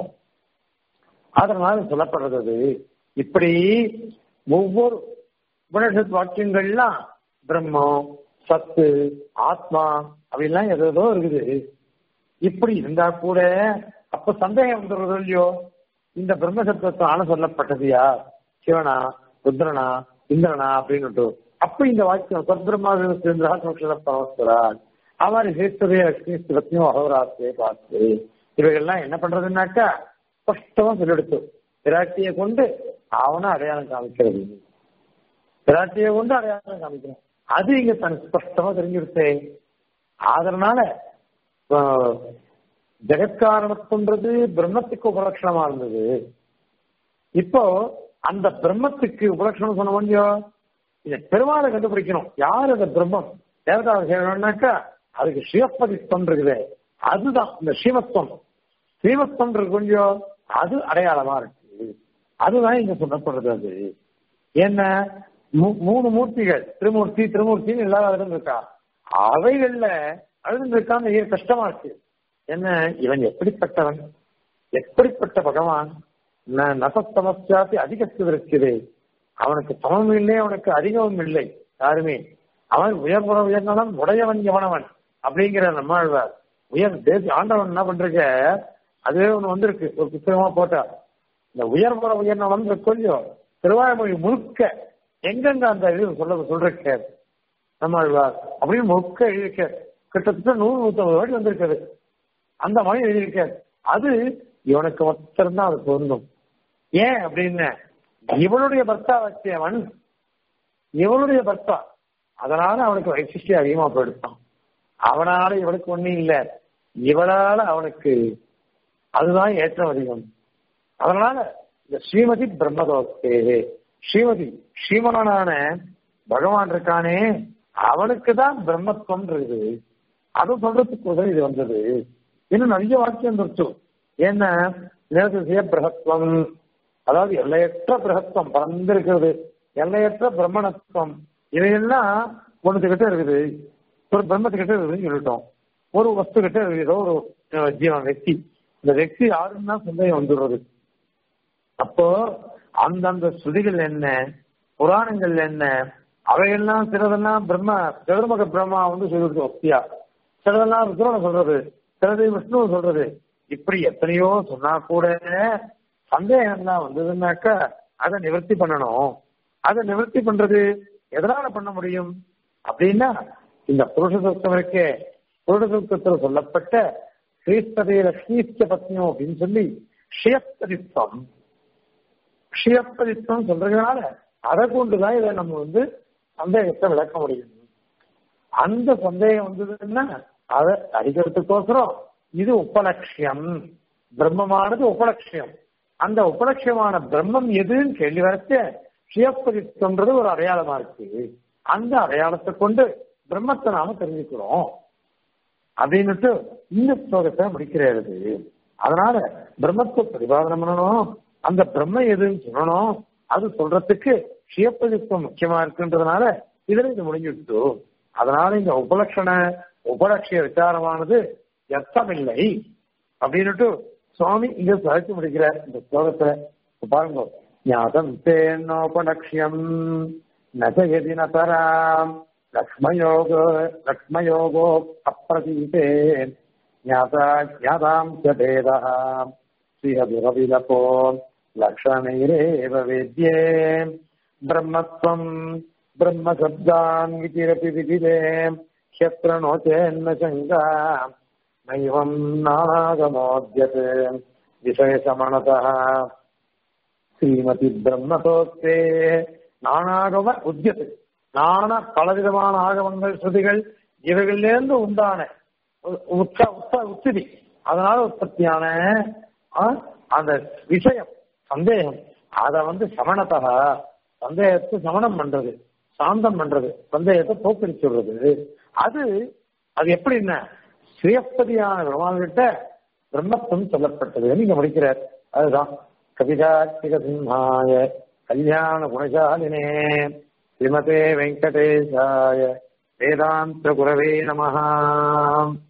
அதனால சொல்லப்படுறது அது இப்படி ஒவ்வொரு உபனிஷத் வாக்கியங்கள்லாம் பிரம்மம் சத்து ஆத்மா அப்படிலாம் எதோ இருக்குது இப்படி இருந்தா கூட அப்ப சந்தேகம் வந்துடுறது இல்லையோ இந்த பிரம்மசப்தத்தான சொல்லப்பட்டது யார் சிவனா ருத்ரனா இந்திரனா அப்படின்னு அப்ப இந்த வாக்கியம் சத்பிரம்மா சேர்ந்தா சோஷல பரவஸ்வரான் அவர் ஹேஸ்வரே லட்சுமி சிவத்தையும் அகோராத்திரை பார்த்து இவைகள்லாம் என்ன பண்றதுன்னாக்கா ஸ்பஷ்டமா சொல்லெடுத்து பிராட்டியை கொண்டு அவனை அடையாளம் காமிக்கிறது பிராட்டியை கொண்டு அடையாளம் காமிக்கணும் அது இங்க தன் ஸ்பஷ்டமா தெரிஞ்சுடுத்தே அதனால ஜெகத்காரணத்துன்றது பிரம்மத்துக்கு உபலட்சணமா இருந்தது இப்போ அந்த பிரம்மத்துக்கு உபலட்சணம் சொன்ன முடியும் இதை பெருமாளை கண்டுபிடிக்கணும் யார் அந்த பிரம்மம் தேவதாவை செய்யணும்னாக்கா அதுக்கு சிவப்பதித்வம் இருக்குது அதுதான் இந்த சிவத்துவம் ஸ்ரீமத்துவம் இருக்கு கொஞ்சம் அது அடையாளமா இருக்கு அதுதான் இங்க சொல்லப்படுறது அது என்ன மூணு மூர்த்திகள் திருமூர்த்தி திருமூர்த்தின்னு எல்லாரும் இருக்கா அவைகள்ல அழுதுருக்கா அந்த கஷ்டமா இருக்கு என்ன இவன் எப்படிப்பட்டவன் எப்படிப்பட்ட பகவான் நசத்தமஸ்யாத்தி அதிகத்து இருக்குது அவனுக்கு சமம் இல்லை அவனுக்கு அதிகமும் இல்லை யாருமே அவன் உயர்புற உயர்ந்தவன் உடையவன் எவனவன் அப்படிங்கிற நம்மாழ்வார் உயர் தேசி ஆண்டவன் என்ன பண்றீங்க அதுவே ஒண்ணு வந்திருக்கு ஒரு புத்தகமா போட்டா இந்த உயர்புற உயர்ந்தவன் கொஞ்சம் திருவாய்மொழி முழுக்க எங்கெங்க அந்த இது சொல்ல சொல்றக்க நம்மாழ்வார் அப்படின்னு முழுக்க எழுதியிருக்க கிட்டத்தட்ட நூறு நூத்தம்பது வாட்டி வந்திருக்காரு அந்த மொழி எழுதியிருக்க அது இவனுக்கு மொத்தம் தான் அது பொருந்தும் ஏன் அப்படின்னு இவனுடைய பர்த்தா வச்சவன் இவனுடைய பர்த்தா அதனால அவனுக்கு வைசிஷ்டி அதிகமா போயிடுத்தான் அவனால இவனுக்கு ஒண்ணும் இல்ல இவளால அவனுக்கு அதுதான் ஏற்றம் அதிகம் அதனால இந்த ஸ்ரீமதி பிரம்மதோஸ்தே ஸ்ரீமதி ஸ்ரீமானான பகவான் இருக்கானே அவனுக்கு தான் பிரம்மத்துவம் இருக்குது அது சொல்றதுக்கு இது வந்தது இன்னும் நிறைய வாக்கியம் வந்துருச்சு என்ன நிரதிசய பிரகத்துவம் அதாவது எல்லையற்ற பிரகத்துவம் பறந்திருக்கிறது எல்லையற்ற பிரம்மணத்துவம் இவையெல்லாம் ஒண்ணுத்துக்கிட்ட இருக்குது ஒரு பிரம்மத்துக்கிட்ட இருக்குதுன்னு சொல்லிட்டோம் ஒரு வஸ்து கிட்ட ஏதோ ஒரு அஹ், ஜீவன் வெக்தி இந்த வெக்தி யாருன்னா சந்தேகம் வந்துடுறது அப்போ அந்தந்த ஸ்ருதிகள் என்ன புராணங்கள் என்ன அவையெல்லாம் சிலதெல்லாம் பிரம்ம சதுர்முக பிரம்மா வந்து சொல்றது வஸ்தியா சிலதெல்லாம் ருத்ரனை சொல்றது சிலது விஷ்ணுவை சொல்றது இப்படி எத்தனையோ சொன்னா கூட சந்தேகம்லாம் வந்ததுன்னாக்கா அதை நிவர்த்தி பண்ணணும் அதை நிவர்த்தி பண்றது எதனால பண்ண முடியும் அப்படின்னா இந்த புருஷ சுத்தம் இருக்கே புருஷ சுத்தத்தில் சொல்லப்பட்ட ஸ்ரீஸ்பதே லக்ஷ்மிஸ்ட பத்னியோ அப்படின்னு சொல்லி ஷியப்பதித்வம் ஷியப்பதித்வம் சொல்றதுனால அதை கொண்டுதான் இதை நம்ம வந்து சந்தேகத்தை விளக்க முடியும் அந்த சந்தேகம் வந்ததுன்னா அதை அடிக்கிறதுக்கோசரம் இது உபலட்சியம் பிரம்மமானது உபலட்சியம் அந்த உபலட்சியமான பிரம்மம் எதுன்னு கேள்வி வரச்ச சுயப்பதித்தம்ன்றது ஒரு அடையாளமா இருக்கு அந்த அடையாளத்தை கொண்டு பிரம்மத்தை நாம தெரிஞ்சுக்கிறோம் அப்படின்னுட்டு இந்த ஸ்லோகத்தை முடிக்கிறது அதனால பிரம்மத்தை பரிபாதனம் பண்ணணும் அந்த பிரம்ம எதுன்னு சொல்லணும் அது சொல்றதுக்கு சுயப்பதித்துவம் முக்கியமா இருக்குன்றதுனால இதுல இது முடிஞ்சுடுச்சு அதனால இந்த உபலட்சண உபலட்சிய விசாரமானது எத்தமில்லை அப்படின்னுட்டு சுவாமி இங்க சாதிச்சு முடிக்கிறார் இந்த ஸ்லோகத்தை இப்ப பாருங்க ஞாதம் தேனோபலட்சியம் நசயதி நதராம் லக்ஷ்மயோகோ லக்ஷ்மயோகோ அப்பிரதீதே ஞாதா ஞாதாம் ச பேதாம் ஸ்ரீஹதுரவிலபோ லக்ஷணைரேவ வேத்யே பிரம்மத்வம் ब्रह्मशब्दान् विचिरपि विदिले ह्यत्र नो चेन्न शङ्का नैवम् नानागमोद्यते विषयसमणतः ஸ்ரீமதி பிரம்மதோத்தே நானாகம உத்தியது நான பலவிதமான ஆகமங்கள் ஸ்ருதிகள் இவைகளிலிருந்து உண்டான உ- உச்ச உச்ச உச்சிதி அதனால உற்பத்தியான ஆ, அந்த விஷயம் சந்தேகம் அத வந்து சமணத்தக சந்தேகத்தை சமணம் பண்றது சாந்தம் பண்றது சந்தேகத்தை போக்கடிச்சுடுறது அது அது எப்படின்னா சுயப்பதியான பெருமாள்கிட்ட பிரம்மத்துவம் சொல்லப்பட்டது நீங்க முடிக்கிறார் அதுதான் கவிதாட்சிக சிம்ஹாய கல்யாண குணசாலினே ஸ்ரீமதே வெங்கடேசாய வேதாந்த குரவே நமஹா